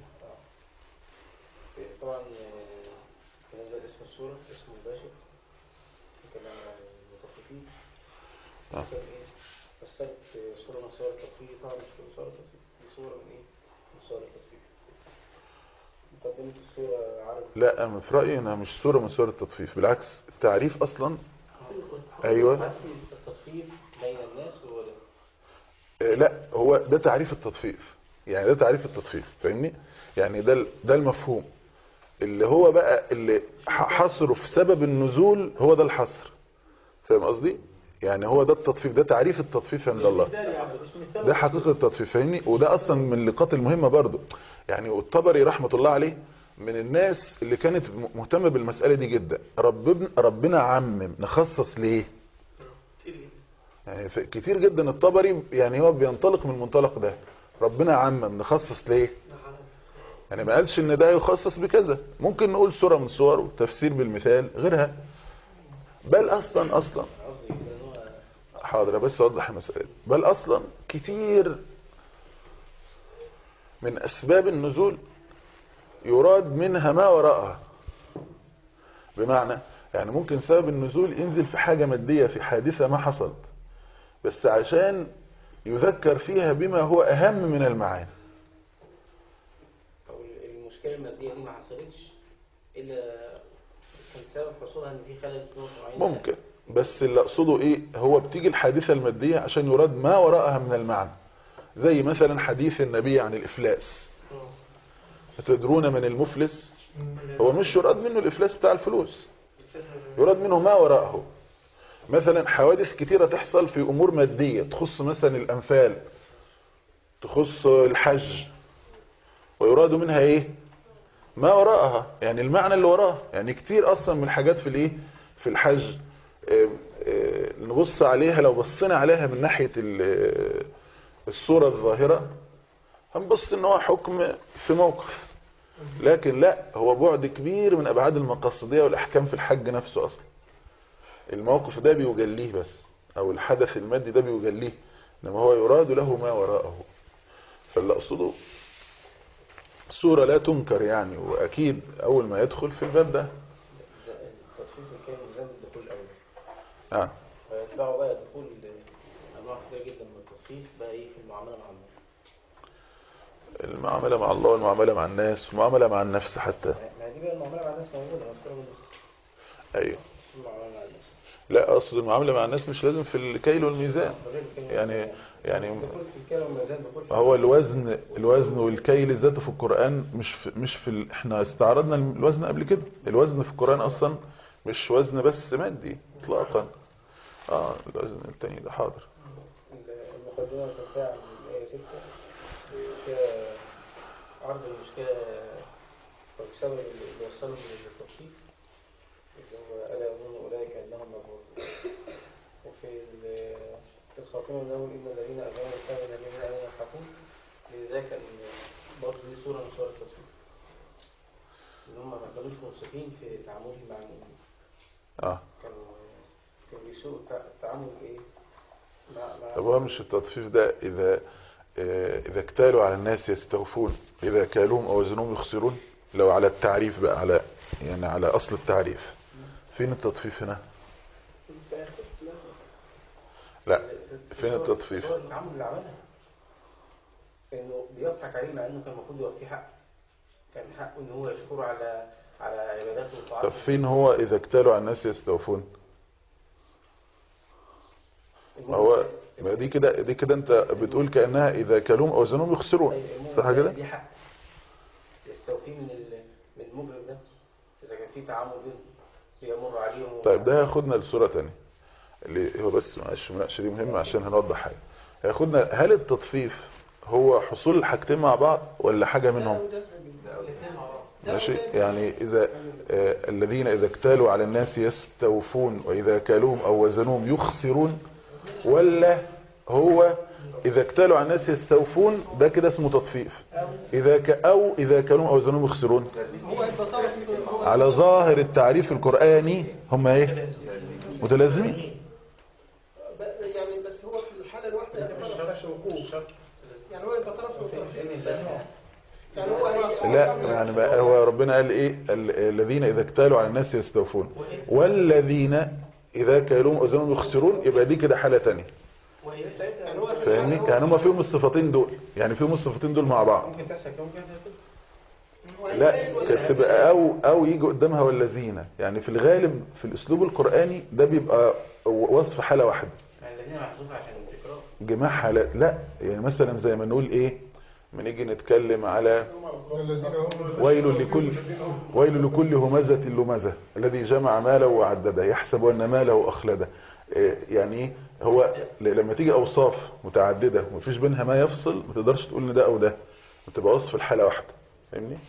طبعا آه، بالنسبة لاسم السورة اسم مباشر نتكلم عن المطففين آه. مثلا ايه فسرت سورة من سور التطفيف طبعا مش كل سورة التطفيف دي سورة من ايه من سور التطفيف مقدمة السورة عرض لا أنا في رأيي انها مش سورة من سور التطفيف بالعكس التعريف اصلا أيوة. التطفيف بين الناس هو ده آه، لا هو ده تعريف التطفيف يعني ده تعريف التطفيف فاهمني يعني ده ال- ده المفهوم اللي هو بقى اللي ح- حصره في سبب النزول هو ده الحصر فاهم قصدي يعني هو ده التطفيف ده تعريف التطفيف عند الله ده حقيقة التطفيف فاهمني وده اصلا من اللقاط المهمة برضو يعني والطبري رحمة الله عليه من الناس اللي كانت م- مهتمة بالمسألة دي جدا ربنا ربنا عمم نخصص ليه يعني ف- كتير جدا الطبري يعني هو بينطلق من المنطلق ده ربنا عمم نخصص ليه يعني ما قالش ان ده يخصص بكذا ممكن نقول سورة من صور وتفسير بالمثال غيرها بل اصلا اصلا قصدي كده ان هو حاضر بس اوضح المسألة بل اصلا كتير من اسباب النزول يراد منها ما وراءها بمعنى يعني ممكن سبب النزول ينزل في حاجة مادية في حادثة ما حصلت بس عشان يذكر فيها بما هو اهم من المعاني او المشكله الماديه دي ما حصلتش الا كان سبب حصولها ان في خلل في نقطه معينه ممكن بس اللي اقصده ايه هو بتيجي الحادثة المادية عشان يراد ما وراءها من المعنى زي مثلا حديث النبي عن الافلاس تدرون من المفلس هو مش يراد منه الافلاس بتاع الفلوس يراد منه ما وراءه مثلا حوادث كتيرة تحصل في امور مادية تخص مثلا الانفال تخص الحج ويراد منها ايه ما وراءها يعني المعنى اللي وراها يعني كتير اصلا من الحاجات في الايه في الحج آه، آه، نبص عليها لو بصينا عليها من ناحية ال- الصورة الظاهرة هنبص ان هو حكم في موقف لكن لا هو بعد كبير من ابعاد المقاصدية والاحكام في الحج نفسه اصلا الموقف ده بيجليه بس او الحدث المادي ده بيجليه انما هو يراد له ما وراءه فاللي اقصده صورة لا تنكر يعني واكيد اول ما يدخل في الباب ده ده التصفيف كان ميزان الدخول الاول آه. فيتبعوا بقى دخول انواع كتير جدا من التصفيف بقى ايه في المعامله مع الناس المعاملة مع الله والمعاملة مع الناس والمعاملة مع النفس حتى ما هي دي بقى المعامله مع الناس موجوده مذكوره بالنص ايوه المعامله مع الناس لا اقصد المعاملة مع الناس مش لازم في الكيل والميزان غير الكلمة يعني يعني دخول في الكلمه والميزان دخول في هو الوزن الوزن والكيل ذاته في القرآن مش في مش في ال... احنا استعرضنا الوزن قبل كده الوزن في القرآن اصلا مش وزن بس مادي اطلاقا اه الوزن التاني ده حاضر المقدمة تنفع من الآية 6 فيها عرض المشكلة أو السبب اللي وصلهم للتصفيف اللي هو ألا يظن أولئك أنهم مبعوثون وفي ال- في الخاتمة بنقول إن الذين أجرموا كانوا الذين أن يضحكون لذلك إن برضه دي صورة من صور التصفيف إن هم ما كانوش منصفين في تعاملهم مع المؤمنين اه كانوا كانوا بيسوءوا التع- التعامل إيه مع مع طب هو مش التطفيف ده اذا آه، اذا اكتالوا على الناس يستوفون اذا كالوهم او وزنهم يخسرون لو على التعريف بقى على يعني على اصل التعريف فين التطفيف هنا لا فين التطفيف هو التعامل اللي عملها انه بيضحك عليه مع انه كان المفروض يبقى فيه حق كان حقه ان هو يشكره على على عباداته طب وطاعته فين هو اذا اكتالوا على الناس يستوفون ما هو ما دي كده دي كده انت بتقول كانها اذا كالوهم او وزنهم يخسرون أيوة، المهم صح كده دي حق يستوفيه من ال- من المجرم ده اذا كان في تعامل بينهم بيمر عليهم طيب ده هياخدنا لصورة تانية اللي هو بس معلش المناقشة دي مهمة عشان هنوضح حاجة هياخدنا هل التطفيف هو حصول الحاجتين مع بعض ولا حاجة منهم الاثنين مع بعض ماشي يعني إذا آه الذين إذا اكتالوا على الناس يستوفون وإذا كالوهم أو وزنوهم يخسرون ولا هو إذا اكتالوا على الناس يستوفون ده كده اسمه تطفيف إذا ك أو إذا كالوهم أو وزنوهم يخسرون هو يبقى طرف هو على ظاهر التعريف القرآني هم ايه متلازمين ب- يعني بس هو في الحالة الواحدة يبقى طرف يعني هو يبقى طرف من طرفين يعني هو هي- لا يعني بقى هو ربنا قال ايه ال- الذين اذا اكتالوا على الناس يستوفون والذين اذا كالوهم او وزنهم يخسرون يبقى دي كده حالة تانية يعني هو في فاهمني الحالة- يعني هما فيهم الصفتين دول يعني فيهم الصفتين دول مع بعض ممكن تحصل كده ممكن تحصل كده لا كانت تبقى او او يجي قدامها والذين يعني في الغالب في الاسلوب القرآني ده بيبقى وصف حالة واحدة يعني الذين محذوفة عشان التكرار جماع حالات لا يعني مثلا زي ما نقول ايه ما نيجي نتكلم على الذين هم ويل لكل ويل لكل همزة لمزة الذي جمع ماله وعدده يحسب أن ماله أخلده إيه يعني إيه؟ هو ل- لما تيجي أوصاف متعددة ومفيش بينها ما يفصل ما تقدرش تقول ان ده أو ده بتبقى وصف الحالة واحدة فاهمني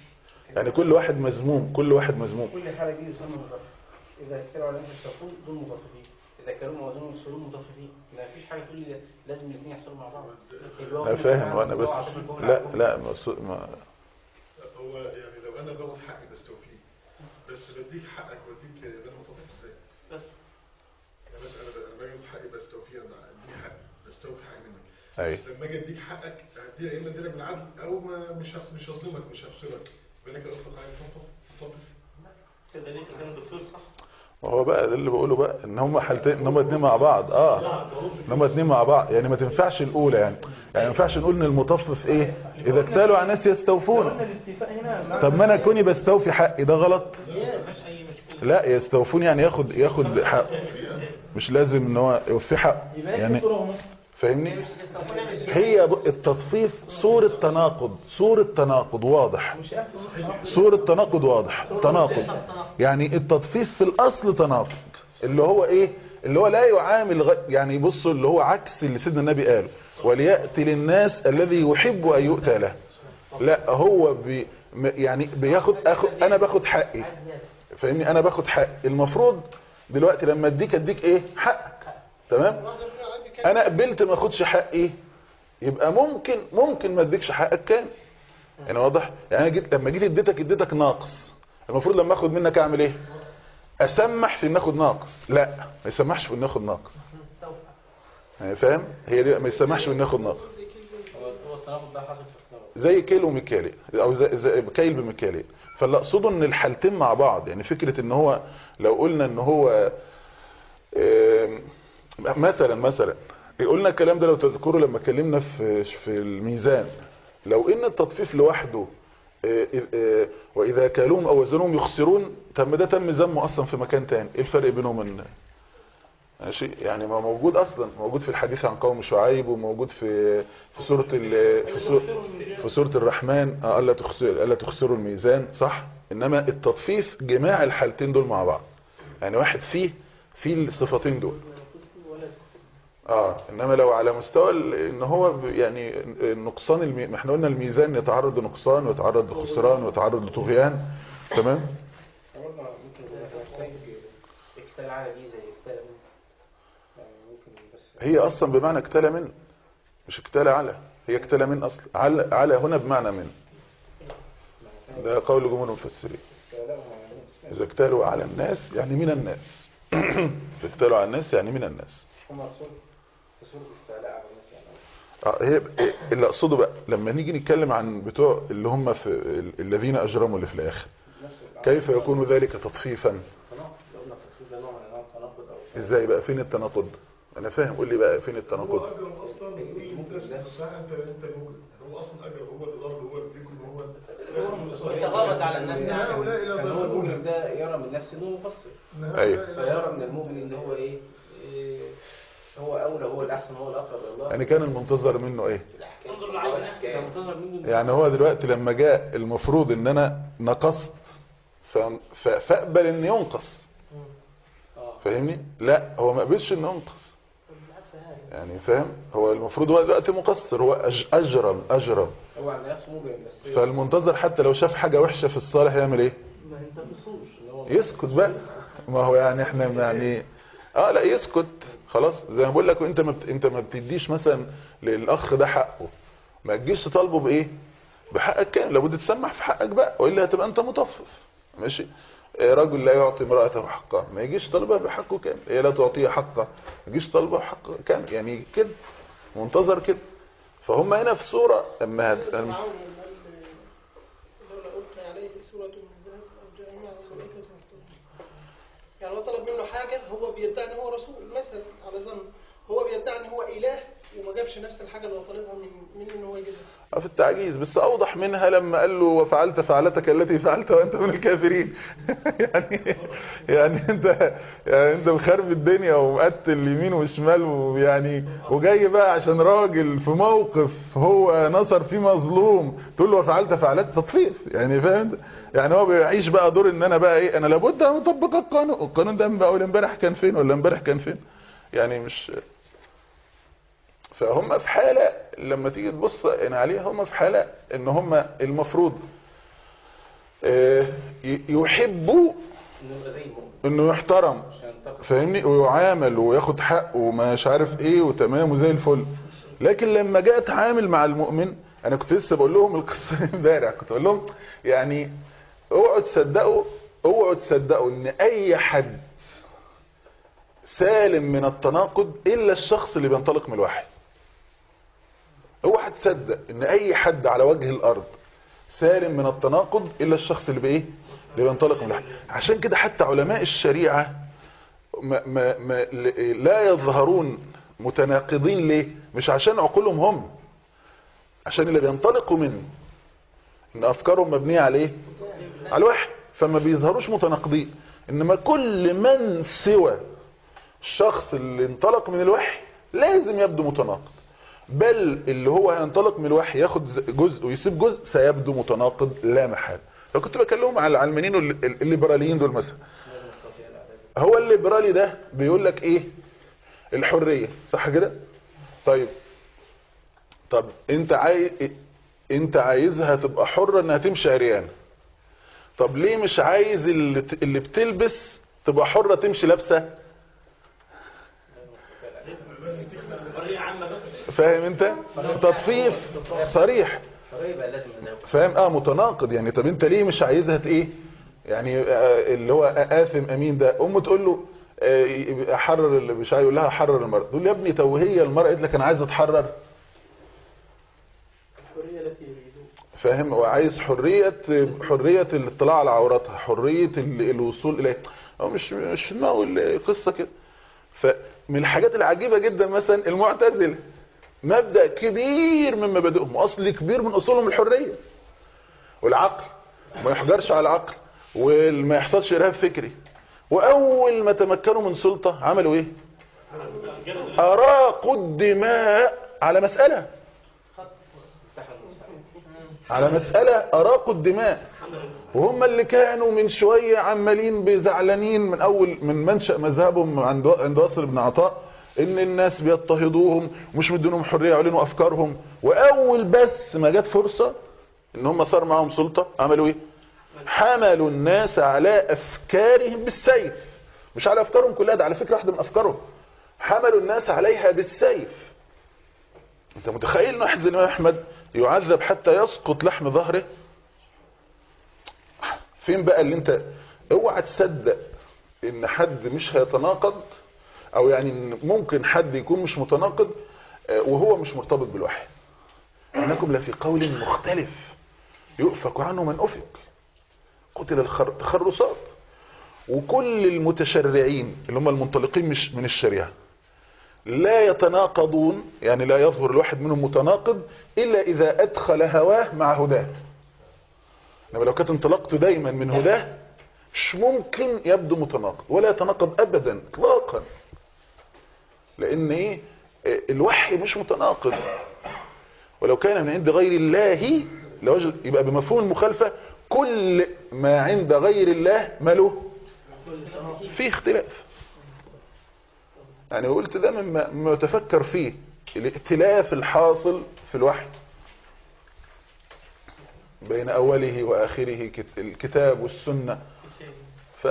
يعني كل واحد مذموم كل واحد مذموم كل حالة دي يسمى مطفف إذا كانوا على نفس التفصيل دول مطففين إذا كانوا موازنهم يصيروا مطففين ما فيش حاجة تقول لي لازم الاثنين يحصلوا مع بعض الواو انا فاهم وانا بس عشان الجملة لا عشان لا ما سو- ما هو يعني لو انا باخد حقي بستوفيه بس بديك حقك بديك انا متفق ازاي بس يعني مثلا انا لما باجي اخد حقي بستوفيه انا اديني حقي بستوفي حقي منك اي بس لما اجي اديك حقك هديها يا اما اديلك بالعدل او ما مش هص- مش هظلمك مش هخسرك بالك اطلق عليك مطفف مطفف كده ليه كان الدكتور صح هو بقى ده اللي بقوله بقى ان هم حالتين ان هم اتنين مع بعض اه ان هم اتنين مع بعض يعني ما تنفعش الاولى يعني يعني ما ينفعش نقول ان المطفف ايه اذا اكتالوا على الناس يستوفون الاتفاق هنا طب ما انا كوني بستوفي حقي ده غلط مفيش اي مشكله لا يستوفون يعني ياخد ياخد حقه مش لازم ان هو يوفي حقه يعني فاهمني هي ب- التطفيف صورة تناقض صورة تناقض واضح صورة تناقض واضح تناقض يعني التطفيف في الأصل تناقض اللي هو إيه اللي هو لا يعامل غ... يعني بصوا اللي هو عكس اللي سيدنا النبي قاله وليأتي للناس الذي يحب أن يؤتى له لا هو بي م- يعني بياخد أخد أنا باخد حقي فاهمني أنا باخد حقي المفروض دلوقتي لما اديك اديك ايه حقك تمام انا قبلت ما اخدش حقي يبقى ممكن ممكن ما اديكش حقك كام يعني واضح يعني أنا جيت لما جيت اديتك اديتك ناقص المفروض لما اخد منك اعمل ايه اسمح في ان اخد ناقص لا ما يسمحش في ان اخد ناقص يعني فاهم هي دي ما يسمحش في ان اخد ناقص هو هو التناقض ده حصل في التناقض زي كيل ومكيالين او زي, زي كيل بمكيالين فاللي اقصده ان الحالتين مع بعض يعني فكرة ان هو لو قلنا ان هو آم، مثلا مثلا قلنا الكلام ده لو تذكروا لما اتكلمنا في في الميزان لو ان التطفيف لوحده آه، آه، واذا كالوهم او وزنوهم يخسرون طب ما ده تم ذمه اصلا في مكان تاني ايه الفرق بينهم من ماشي يعني ما موجود اصلا موجود في الحديث عن قوم شعيب وموجود في في سوره ال- في سوره في سوره الرحمن آه، الا تخسر الا تخسروا الميزان صح انما التطفيف جماع الحالتين دول مع بعض يعني واحد فيه فيه الصفتين دول اه انما لو على مستوى ال- ان هو ب- يعني نقصان المي... ما احنا قلنا الميزان يتعرض لنقصان ويتعرض لخسران ويتعرض لطغيان تمام برضه ممكن يبقى محتاج اكتال على دي زي اكتال من يعني ممكن بس هي اصلا بمعنى اكتلى من مش اكتلى على هي اكتلى من اصلا على, على هنا بمعنى من ده قول جمهور المفسرين لا ما يعني اذا اكتالوا على الناس يعني من الناس اذا اكتالوا على الناس يعني من الناس هم رسول رسول استعلاء على الناس يعني اه هي اللي اقصده بقى لما نيجي نتكلم عن بتوع اللي هم في الذين اجرموا اللي في الاخر نفس الأمر. كيف يكون ذلك تطفيفا تناقض لو قلنا التفصيل ده نوع من انواع التناقض او ازاي بقى فين التناقض انا فاهم قول لي بقى فين هو التناقض اجرم اصلا الناس نفسها انت انت المجرم يعني هو اصلا اجرم هو اللي ضرب هو اللي بيكون هو اللي تغلط على الناس يعني هؤلاء إلى كان هو ضربهم. المجرم ده يرى من نفسه انه مقصر أيوة. فيرى من المؤمن ان هو ايه إيه، هو اولى هو الاحسن هو الاقرب الى الله يعني كان المنتظر منه ايه انظر لعين نفسك كان منتظر منه يعني هو دلوقتي لما جاء المفروض ان انا نقصت ف- ف- فاقبل ان ينقص اه فاهمني لا هو ما قبلش ان ينقص بالعكس هذا يعني فاهم هو المفروض هو دلوقتي مقصر هو أج- اجرم اجرم هو عند نفسه مجرم بس فالمنتظر حتى لو شاف حاجة وحشة في الصالح يعمل ايه ما ينتقصوش يسكت بقى ما هو يعني احنا يعني اه لا يسكت خلاص زي ما بقول لك انت ما بت... انت ما بتديش مثلا للاخ ده حقه ما تجيش تطالبه بايه بحقك كامل لابد تسمح في حقك بقى والا هتبقى انت مطفف ماشي آه، رجل لا يعطي امرأته حقها ما يجيش طالبها بحقه كامل هي لا تعطيه حقها ما يجيش طالبها بحقه كامل يعني كده منتظر كده فهم هنا في صورة اما هت... فرعون لما قال لولا ألقي عليه سورة من ذهب أو جاء معه ملائكة مفتوحة يعني هو طلب منه حاجة هو بيدعي إن هو رسول مثلا على ظن هو بيدعي إن هو إله وما جابش نفس الحاجة اللي هو طالبها من من إن هو يجيبها في التعجيز بس اوضح منها لما قال له وفعلت فعلتك التي فعلت وانت من الكافرين يعني يعني انت يعني انت مخرب الدنيا ومقتل يمين وشمال ويعني وجاي بقى عشان راجل في موقف هو نصر فيه مظلوم تقول له وفعلت فعلت تطفيف يعني فاهم انت؟ يعني هو بيعيش بقى دور ان انا بقى ايه انا لابد ان اطبق القانون القانون ده من بقى اول امبارح كان فين ولا امبارح كان فين يعني مش فهم في حالة لما تيجي تبص يعني عليها هم في حالة ان هم المفروض آه، ي- يحب انه يبقى زي المؤمن انه يحترم عشان ينتقد فاهمني ويعامل وياخد حقه ومش عارف ايه وتمام وزي الفل لكن لما جاء اتعامل مع المؤمن انا كنت لسه بقول لهم القصه امبارح كنت بقول لهم يعني اوعوا تصدقوا اوعوا تصدقوا ان اي حد سالم من التناقض الا الشخص اللي بينطلق من الوحي اوعى تصدق ان اي حد على وجه الارض سالم من التناقض الا الشخص اللي بايه اللي بينطلق من الوحي عشان كده حتى علماء الشريعه ما ما ما لا يظهرون متناقضين ليه مش عشان عقولهم هم عشان اللي بينطلقوا منه ان افكارهم مبنيه على ايه على الوحي فما بيظهروش متناقضين انما كل من سوى الشخص اللي انطلق من الوحي لازم يبدو متناقض بل اللي هو هينطلق من الوحي ياخد جزء ويسيب جزء سيبدو متناقض لا محال لو كنت بكلمهم على العلمانيين واللي- الليبراليين دول مثلا هو الليبرالي ده بيقول لك ايه الحرية صح كده طيب طب انت عايز انت عايزها تبقى حرة انها تمشي عريانة طب ليه مش عايز اللي, ت- اللي بتلبس تبقى حرة تمشي لابسة فاهم انت تطفيف صريح الحريه بقى لازم ندعو فاهم اه متناقض يعني طب انت ليه مش عايزها ت- ايه يعني آه اللي هو آثم امين ده امه تقول له آه، حرر اللي مش عايز يقول لها حرر المرأة تقول له يا ابني توهية المرأة قالت لك انا عايز اتحرر الحريه التي يريدون فاهم وعايز حرية حرية الاطلاع على عوراتها حرية ال- الوصول اليه هو مش مش في دماغه القصة كده فمن الحاجات العجيبة جدا مثلا المعتزلة مبدأ كبير من مبادئهم اصل كبير من اصولهم الحرية والعقل ما يحجرش على العقل وما يحصلش ارهاب فكري واول ما تمكنوا من سلطة عملوا ايه اراقوا الدماء على مسألة على مسألة أراقوا الدماء وهم اللي كانوا من شوية عمالين بزعلانين من أول من منشأ مذهبهم عند عند واصل بن عطاء إن الناس بيضطهدوهم ومش مدينهم حرية يعلنوا أفكارهم وأول بس ما جت فرصة إن هم صار معاهم سلطة عملوا إيه؟ حملوا الناس على أفكارهم بالسيف مش على أفكارهم كلها ده على فكرة واحدة من أفكارهم حملوا الناس عليها بالسيف انت متخيل ان واحد زي الإمام احمد يعذب حتى يسقط لحم ظهره فين بقى اللي انت اوعى تصدق ان حد مش هيتناقض او يعني إن ممكن حد يكون مش متناقض آه، وهو مش مرتبط بالوحي انكم لفي قول مختلف يؤفك عنه من افك قتل الخر- التخرصات وكل المتشرعين اللي هم المنطلقين مش من الشريعه لا يتناقضون يعني لا يظهر الواحد منهم متناقض إلا إذا أدخل هواه مع هداه إنما لو كانت انطلاقته دايما من هداه مش ممكن يبدو متناقض ولا يتناقض أبدا اطلاقا لأن إيه إيه، الوحي مش متناقض ولو كان من عند غير الله لوجد يبقى بمفهوم المخالفة كل ما عند غير الله ماله فيه اختلاف يعني قلت ده مما مما يتفكر فيه الائتلاف الحاصل في الوحي بين أوله وآخره كت- الكتاب والسنة ف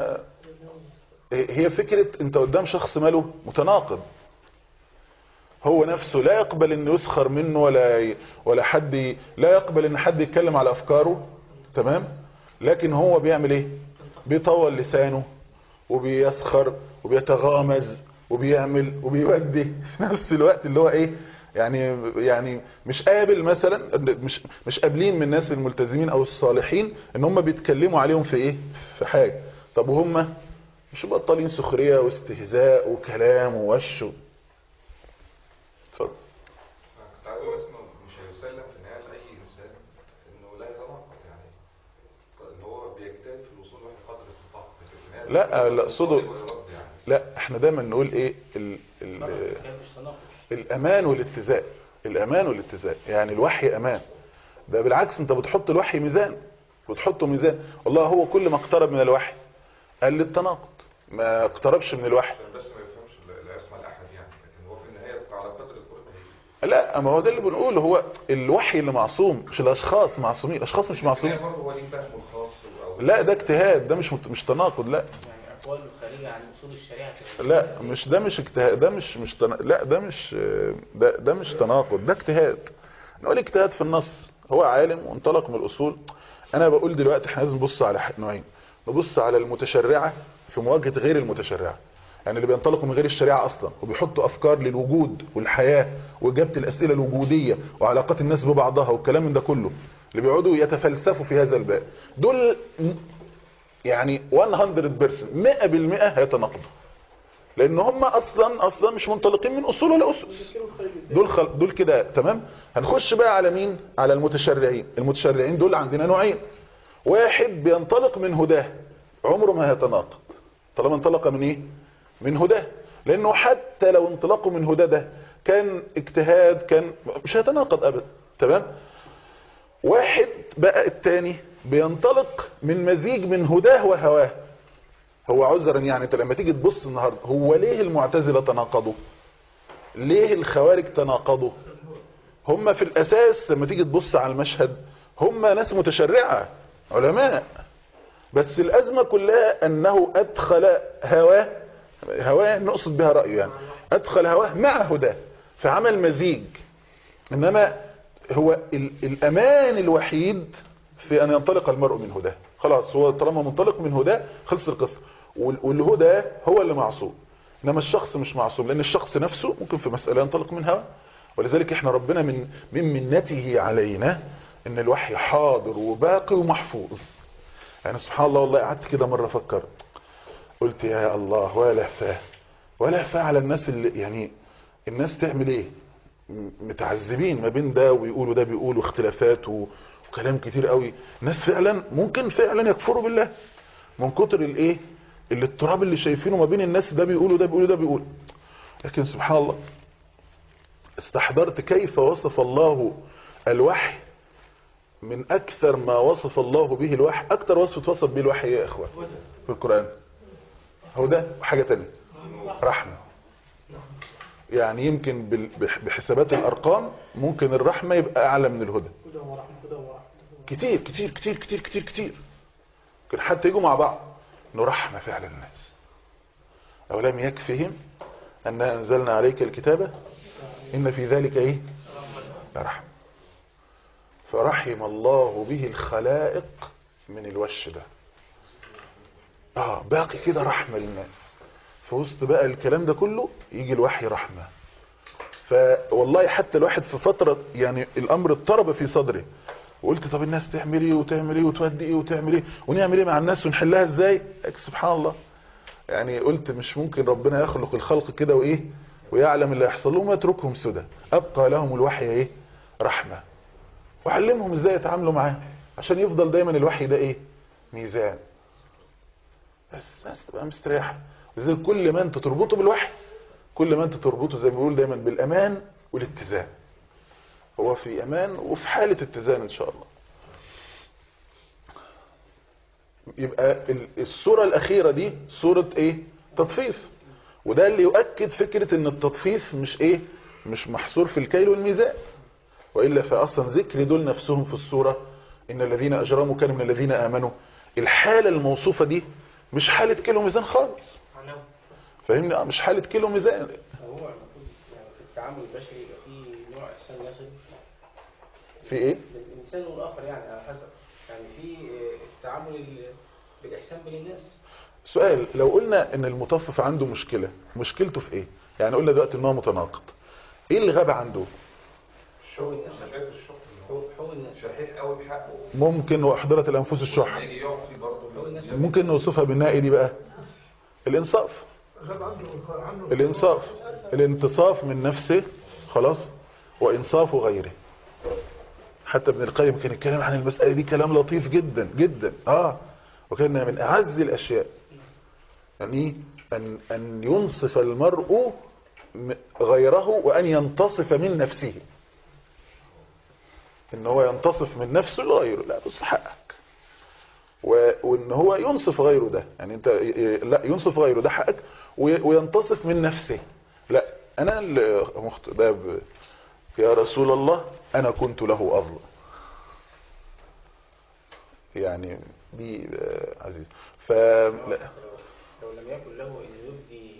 هي فكرة انت قدام شخص ماله متناقض هو نفسه لا يقبل ان يسخر منه ولا ي- ولا حد ي- لا يقبل ان حد يتكلم على افكاره تمام لكن هو بيعمل ايه بيطول لسانه وبيسخر وبيتغامز وبيعمل وبيودي في نفس الوقت اللي هو ايه يعني يعني مش قابل مثلا مش مش قابلين من الناس الملتزمين او الصالحين ان هم بيتكلموا عليهم في ايه في حاجه طب وهم مش بطالين سخريه واستهزاء وكلام ووش و- اتفضل كنت عايز اقول اسمه مش هيسلم في النهايه لاي انسان انه لا يتناقض يعني ان هو بيجتهد في الوصول لواحد قدر الاستطاعه لكن في النهايه لا لا اقصده طالب ويرد يعني لا احنا دايما نقول ايه ال ال الامان والاتزان الامان والاتزان يعني الوحي امان ده بالعكس انت بتحط الوحي ميزان بتحطه ميزان والله هو كل ما اقترب من الوحي قال للتناقض ما اقتربش من الوحي عشان بس ما يفهمش لا- لا يسمع الاحد يعني لكن هو في النهايه على قدر القرب هيجي لا ما هو ده اللي بنقوله هو الوحي اللي معصوم مش الاشخاص معصومين الاشخاص مش معصومين برضه هو ليه فهمه الخاص او لا ده اجتهاد ده مش مت- مش تناقض لا يعني أقوال خارجة عن أصول الشريعة لا مش ده مش اجتهاد ده مش مش تنا... لا ده مش ده ده مش تناقض ده اجتهاد نقول اجتهاد في النص هو عالم وانطلق من الاصول انا بقول دلوقتي احنا لازم نبص على ح- نوعين نبص على المتشرعه في مواجهه غير المتشرعه يعني اللي بينطلقوا من غير الشريعه اصلا وبيحطوا افكار للوجود والحياه واجابه الاسئله الوجوديه وعلاقات الناس ببعضها والكلام من ده كله اللي بيقعدوا يتفلسفوا في هذا الباب دول م- يعني 100% 100% هيتناقضوا لان هم اصلا اصلا مش منطلقين من اصول ولا اسس دول خل... دول كده تمام هنخش بقى على مين على المتشرعين المتشرعين دول عندنا نوعين واحد بينطلق من هداه عمره ما هيتناقض طالما انطلق من ايه من هداه لانه حتى لو انطلاقه من هداه ده كان اجتهاد كان مش هيتناقض ابدا تمام واحد بقى التاني بينطلق من مزيج من هداه وهواه هو عذرا يعني انت لما تيجي تبص النهارده هو ليه المعتزله تناقضوا ليه الخوارج تناقضوا هم في الاساس لما تيجي تبص على المشهد هم ناس متشرعه علماء بس الازمه كلها انه ادخل هواه هواه نقصد بها رايه يعني ادخل هواه مع هداه فعمل مزيج انما هو ال- الامان الوحيد في ان ينطلق المرء من هداه خلاص هو طالما منطلق من هداه خلص القصه وال- والهدى هو اللي معصوم انما الشخص مش معصوم لان الشخص نفسه ممكن في مساله ينطلق من هواه ولذلك احنا ربنا من من منته علينا ان الوحي حاضر وباقي ومحفوظ يعني سبحان الله والله قعدت كده مره افكر قلت يا الله ولا فاه ولا فاه على الناس اللي يعني الناس تعمل ايه م- متعذبين ما بين ده ويقولوا ده بيقولوا اختلافات و- وكلام كتير قوي ناس فعلا ممكن فعلا يكفروا بالله من كتر الايه الاضطراب اللي شايفينه ما بين الناس ده بيقولوا ده بيقولوا ده بيقول لكن سبحان الله استحضرت كيف وصف الله الوحي من اكثر ما وصف الله به الوحي اكثر وصف توصف به الوحي ايه يا اخوان في القرآن هو ده وحاجة تانية رحمة يعني يمكن بال- بح- بحسابات الارقام ممكن الرحمة يبقى اعلى من الهدى هدى ورحمة هدى ورحمة كتير كتير كتير كتير كتير كتير ممكن حتى يجوا مع بعض انه رحمة فعلا الناس أولم يكفهم أن أنزلنا عليك الكتابة إن في ذلك إيه رحمة فرحم الله به الخلائق من الوش ده آه باقي كده رحمة للناس في وسط بقى الكلام ده كله يجي الوحي رحمة فوالله حتى الواحد في فترة يعني الأمر اضطرب في صدره وقلت طب الناس تعمل ايه وتعمل ايه وتودي ايه وتعمل ايه ونعمل ايه مع الناس ونحلها ازاي سبحان الله يعني قلت مش ممكن ربنا يخلق الخلق كده وايه ويعلم اللي هيحصل لهم ويتركهم سدى ابقى لهم الوحي ايه رحمه وعلمهم ازاي يتعاملوا معاه عشان يفضل دايما الوحي ده ايه ميزان بس بس تبقى مستريح وزي كل ما انت تربطه بالوحي كل ما انت تربطه زي ما بيقول دايما بالامان والاتزان هو في امان وفي حالة اتزان ان شاء الله يبقى ال- الصورة الاخيرة دي صورة ايه تطفيف وده اللي يؤكد فكرة ان التطفيف مش ايه مش محصور في الكيل والميزان وإلا فأصلا ذكر دول نفسهم في الصورة إن الذين أجرموا كانوا من الذين آمنوا الحالة الموصوفة دي مش حالة كيلو ميزان خالص فاهمني اه مش حالة كيلو ميزان هو المفروض يعني في التعامل البشري يبقى فيه نوع إحسان يصل في ايه للإنسان والآخر يعني على حسب يعني في التعامل ال- بالإحسان بين الناس سؤال لو قلنا ان المطفف عنده مشكلة مشكلته في ايه يعني قلنا دلوقتي ان هو متناقض ايه اللي غاب عنده حقوق الناس حقوق حقوق الناس شحيح قوي بحقه ممكن واحضرت الانفس الشح يجي يعطي برضه ممكن نوصفها بالناء ايه دي بقى الانصاف غاب عنده عنده الانصاف الانتصاف من نفسه خلاص وانصاف غيره حتى ابن القيم كان يتكلم عن المسألة دي كلام لطيف جدا جدا اه وكان من اعز الاشياء يعني ان ان ينصف المرء م- غيره وان ينتصف من نفسه ان هو ينتصف من نفسه لغيره لا بص حقك و- وان هو ينصف غيره ده يعني انت لا ينصف غيره ده حقك وي- وينتصف من نفسه لا انا اللي مخت... ده ب... يا رسول الله انا كنت له اظلم يعني دي آه، عزيز ف لا لو لم يكن له ان يبدي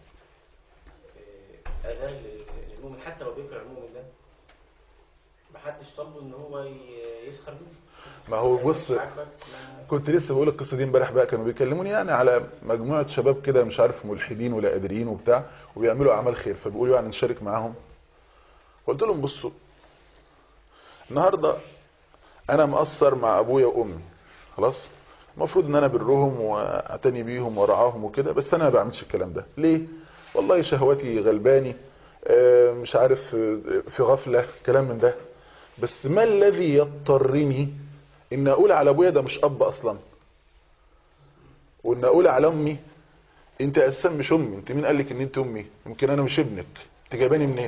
آه، اذى لل- للمؤمن حتى لو بيكره المؤمن ده ما حدش طلبه ان هو ي- يسخر منه ما هو بص مش عاجبك ما- كنت لسه بقول القصه دي امبارح بقى كانوا بيكلموني يعني على مجموعه شباب كده مش عارف ملحدين ولا قادرين وبتاع وبيعملوا اعمال خير فبيقولوا يعني نشارك معاهم قلت لهم بصوا النهارده انا مقصر مع ابويا وامي خلاص المفروض ان انا برهم واعتني بيهم وارعاهم وكده بس انا ما بعملش الكلام ده ليه والله شهوتي غلباني آه، مش عارف آه، في غفله كلام من ده بس ما الذي يضطرني ان اقول على ابويا ده مش اب اصلا وان اقول على امي انت اساسا مش امي انت مين قال لك ان انت امي يمكن انا مش ابنك انت جايباني منين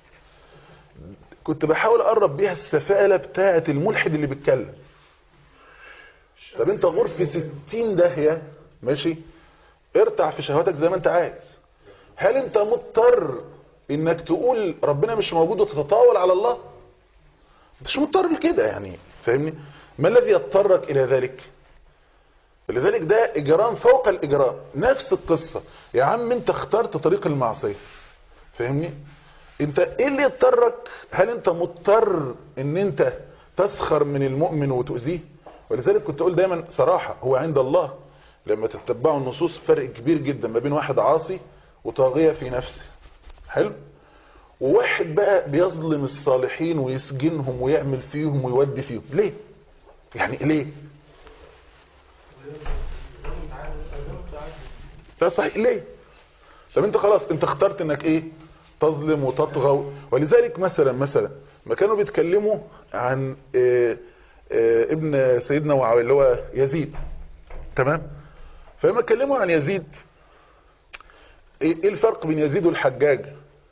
كنت بحاول اقرب بيها السفاله بتاعه الملحد اللي بيتكلم طب انت غرفه 60 داهيه ماشي ارتع في شهواتك زي ما انت عايز هل انت مضطر انك تقول ربنا مش موجود وتتطاول على الله مش مضطر لكده يعني فاهمني ما الذي يضطرك الى ذلك لذلك ده اجرام فوق الاجرام نفس القصة يا عم انت اخترت طريق المعصية فاهمني انت ايه اللي يضطرك هل انت مضطر ان انت تسخر من المؤمن وتؤذيه ولذلك كنت اقول دايما صراحة هو عند الله لما تتبعوا النصوص فرق كبير جدا ما بين واحد عاصي وطاغية في نفسه حلو وواحد بقى بيظلم الصالحين ويسجنهم ويعمل فيهم ويودي فيهم ليه يعني ليه لا صحيح ليه طب انت خلاص انت اخترت انك ايه تظلم وتطغى ولذلك مثلا مثلا ما كانوا بيتكلموا عن اه اه ابن سيدنا معاويه اللي هو يزيد تمام فلما اتكلموا عن يزيد ايه ايه الفرق بين يزيد والحجاج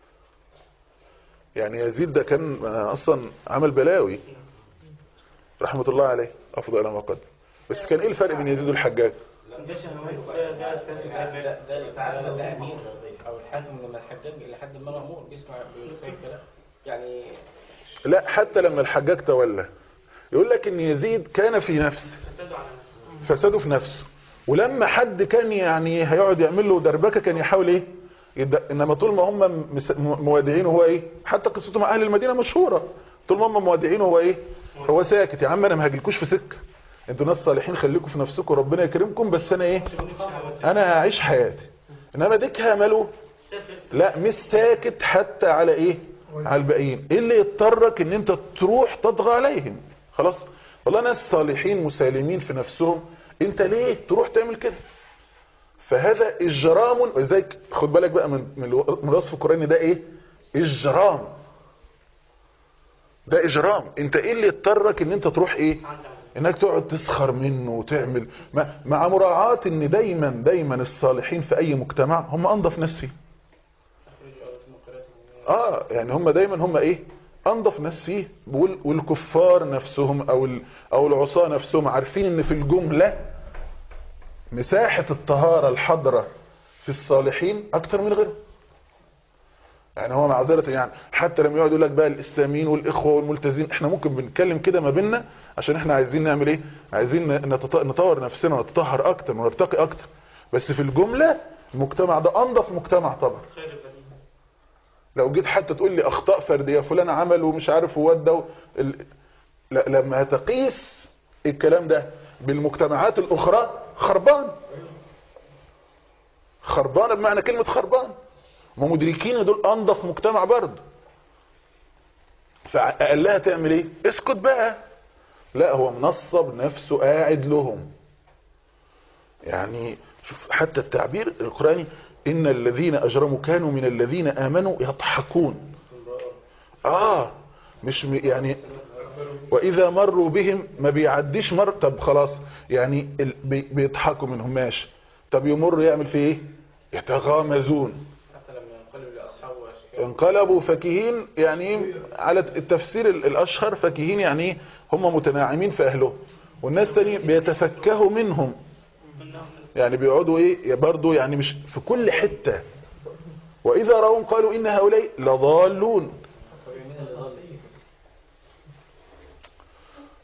يعني يزيد ده كان اصلا عمل بلاوي رحمة الله عليه افضل ما قدم بس كان ايه الفرق بين يزيد والحجاج ده شهوات ده ده ده ده ده, ده امير او الحاكم لما الحجاج الى حد ما مامور بيسمع بيطيع الكلام يعني لا حتى لما الحجاج تولى يقول لك ان يزيد كان في نفسه فساده في نفسه ولما حد كان يعني هيقعد يعمل له دربكه كان يحاول ايه يد... انما طول ما هم مس... موادعين هو ايه حتى قصته مع اهل المدينه مشهوره طول ما هم موادعين هو ايه هو ساكت يا عم انا ما هاجيلكوش في سكه انتوا ناس صالحين خليكم في نفسكم ربنا يكرمكم بس انا ايه انا هعيش حياتي انما ديك ماله لا مش ساكت حتى على ايه على الباقيين ايه اللي يضطرك ان انت تروح تطغى عليهم خلاص والله ناس صالحين مسالمين في نفسهم انت ليه تروح تعمل كده فهذا اجرام ولذلك خد بالك بقى من من الوصف القراني ده ايه اجرام ده اجرام انت ايه اللي يضطرك ان انت تروح ايه انك تقعد تسخر منه وتعمل مع, مع مراعاة ان دايما دايما الصالحين في اي مجتمع هم انضف ناس فيه اه يعني هم دايما هم ايه انضف ناس فيه بقول والكفار نفسهم او او العصاة نفسهم عارفين ان في الجملة مساحة الطهارة الحضرة في الصالحين اكتر من غيرهم يعني هو معذرة يعني حتى لما يقعد يقول لك بقى الاسلاميين والاخوة والملتزمين احنا ممكن بنتكلم كده ما بيننا عشان احنا عايزين نعمل ايه عايزين نطور نفسنا ونتطهر اكتر ونرتقي اكتر بس في الجملة المجتمع ده انضف مجتمع طبعا لو جيت حتى تقول لي اخطاء فردية فلان عمل ومش عارف وودى ال... لا لما هتقيس الكلام ده بالمجتمعات الاخرى خربان خربان بمعنى كلمة خربان ما مدركين دول انضف مجتمع برضه فقال لها تعمل ايه اسكت بقى لا هو منصب نفسه قاعد لهم يعني شوف حتى التعبير القرآني إن الذين أجرموا كانوا من الذين آمنوا يضحكون آه مش يعني وإذا مروا بهم ما بيعديش مر طب خلاص يعني بيضحكوا منهم ماشي طب يمر يعمل في ايه يتغامزون حتى لما ينقلب لاصحابه انقلبوا فكهين يعني على التفسير الاشهر فكهين يعني هم متناعمين في اهلهم والناس تاني بيتفكهوا منهم يعني بيقعدوا ايه برضه يعني مش في كل حتة واذا راهم قالوا ان هؤلاء لضالون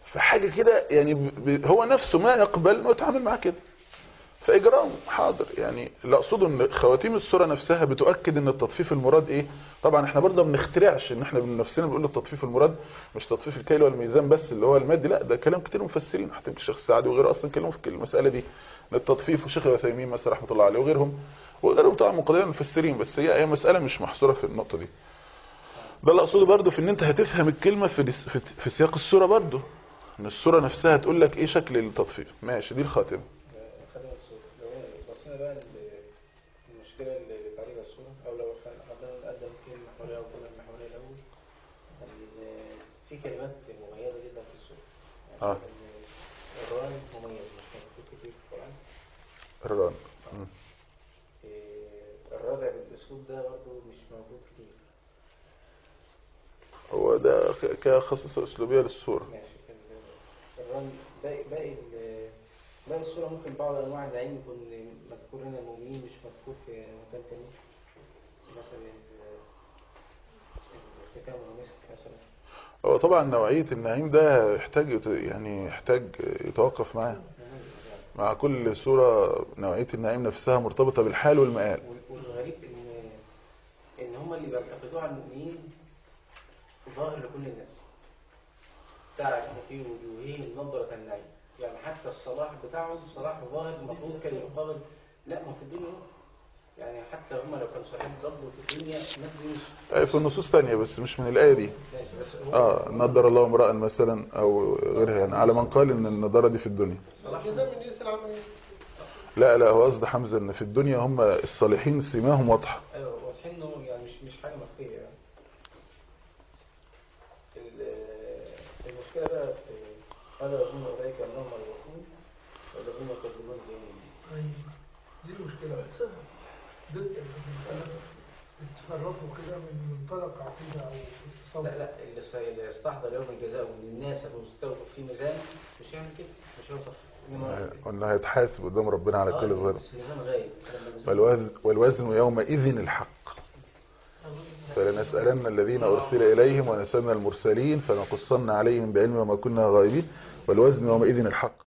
فحاجة كده يعني ب- ب- هو نفسه ما يقبل انه يتعامل معاه كده فاجرام حاضر يعني اللي اقصده ان خواتيم السوره نفسها بتؤكد ان التطفيف المراد ايه طبعا احنا برضه ما بنخترعش ان احنا من نفسنا بنقول التطفيف المراد مش تطفيف الكيل والميزان بس اللي هو المادي لا ده كلام كتير مفسرين حتى الشيخ سعدي وغيره اصلا كلموا في المساله دي إن التطفيف وشيخ العثيمين مثلا رحمه الله عليه وغيرهم وغيرهم طبعا من قضايا المفسرين بس هي هي مساله مش محصوره في النقطه دي ده اللي اقصده برضه في ان انت هتفهم الكلمه في في, في سياق السوره برضه ان السوره نفسها هتقول لك ايه شكل التطفيف ماشي دي الخاتمه خلينا الصورة لو بصينا بقى ال- المشكلة اللي بتعالجها الصورة أو لو حضرنا نقدم كلمة محورية أو كلمة محورية الأول إن في كلمات مميزة جدا في الصورة آه. يعني الران مميز مش موجود كتير في القرآن الران مم. إيه، الرابع بالأسلوب ده برضه مش موجود كتير هو ده ك- كخصيصة أسلوبية للسورة ماشي ال- الران باقي باقي ال- باقي الصورة ممكن بعض أنواع النعيم يكون مذكور هنا المؤمنين مش مذكور في مكان تاني مثلا ال- الختام والمسك مثلا هو طبعا نوعية النعيم ده يحتاج يت- يعني يحتاج يتوقف معاه مع كل سورة نوعية النعيم نفسها مرتبطة بالحال والمآل وال- والغريب إن إن هم اللي بيعتقدوه على المؤمنين ظاهر لكل الناس تعرف في وجوههم نظرة النعيم يعني حتى الصلاح بتاعهم صلاح ظاهر المفروض كان يقابل لا ما في الدنيا هو. يعني حتى هم لو كانوا صحيح ضربوا في الدنيا الناس دي مش أي في النصوص تانية بس مش من الآية دي ماشي بس هو اه نضر الله امرأ مثلا أو غيرها يعني على من قال إن النضارة دي في الدنيا الجزاء من جنس العمل لا لا هو قصد حمزة إن في الدنيا هم الصالحين سماهم واضحة ايوه واضحين انه يعني مش مش حاجه مخفيه يعني ال- المشكله بقى في قال يظن اولئك انهم ملعونون والذين يكذبون بيوم الدين أيوة. دي المشكلة بس ده تصرفوا كده من منطلق عقيدة أو تصور لا لا اللي س- اللي يستحضر يوم الجزاء ومن الناس المستوفى في ميزان مش هيعمل كده مش هيوصف انما قلنا هيتحاسب قدام ربنا على آه، كل صغيرة بس ميزان غايب لما الإنسان- والوزن, والوزن يومئذ الحق فلنسألن الذين أرسل إليهم ونسألن المرسلين فنقصن عليهم بعلم وما كنا غائبين والوزن يومئذ الحق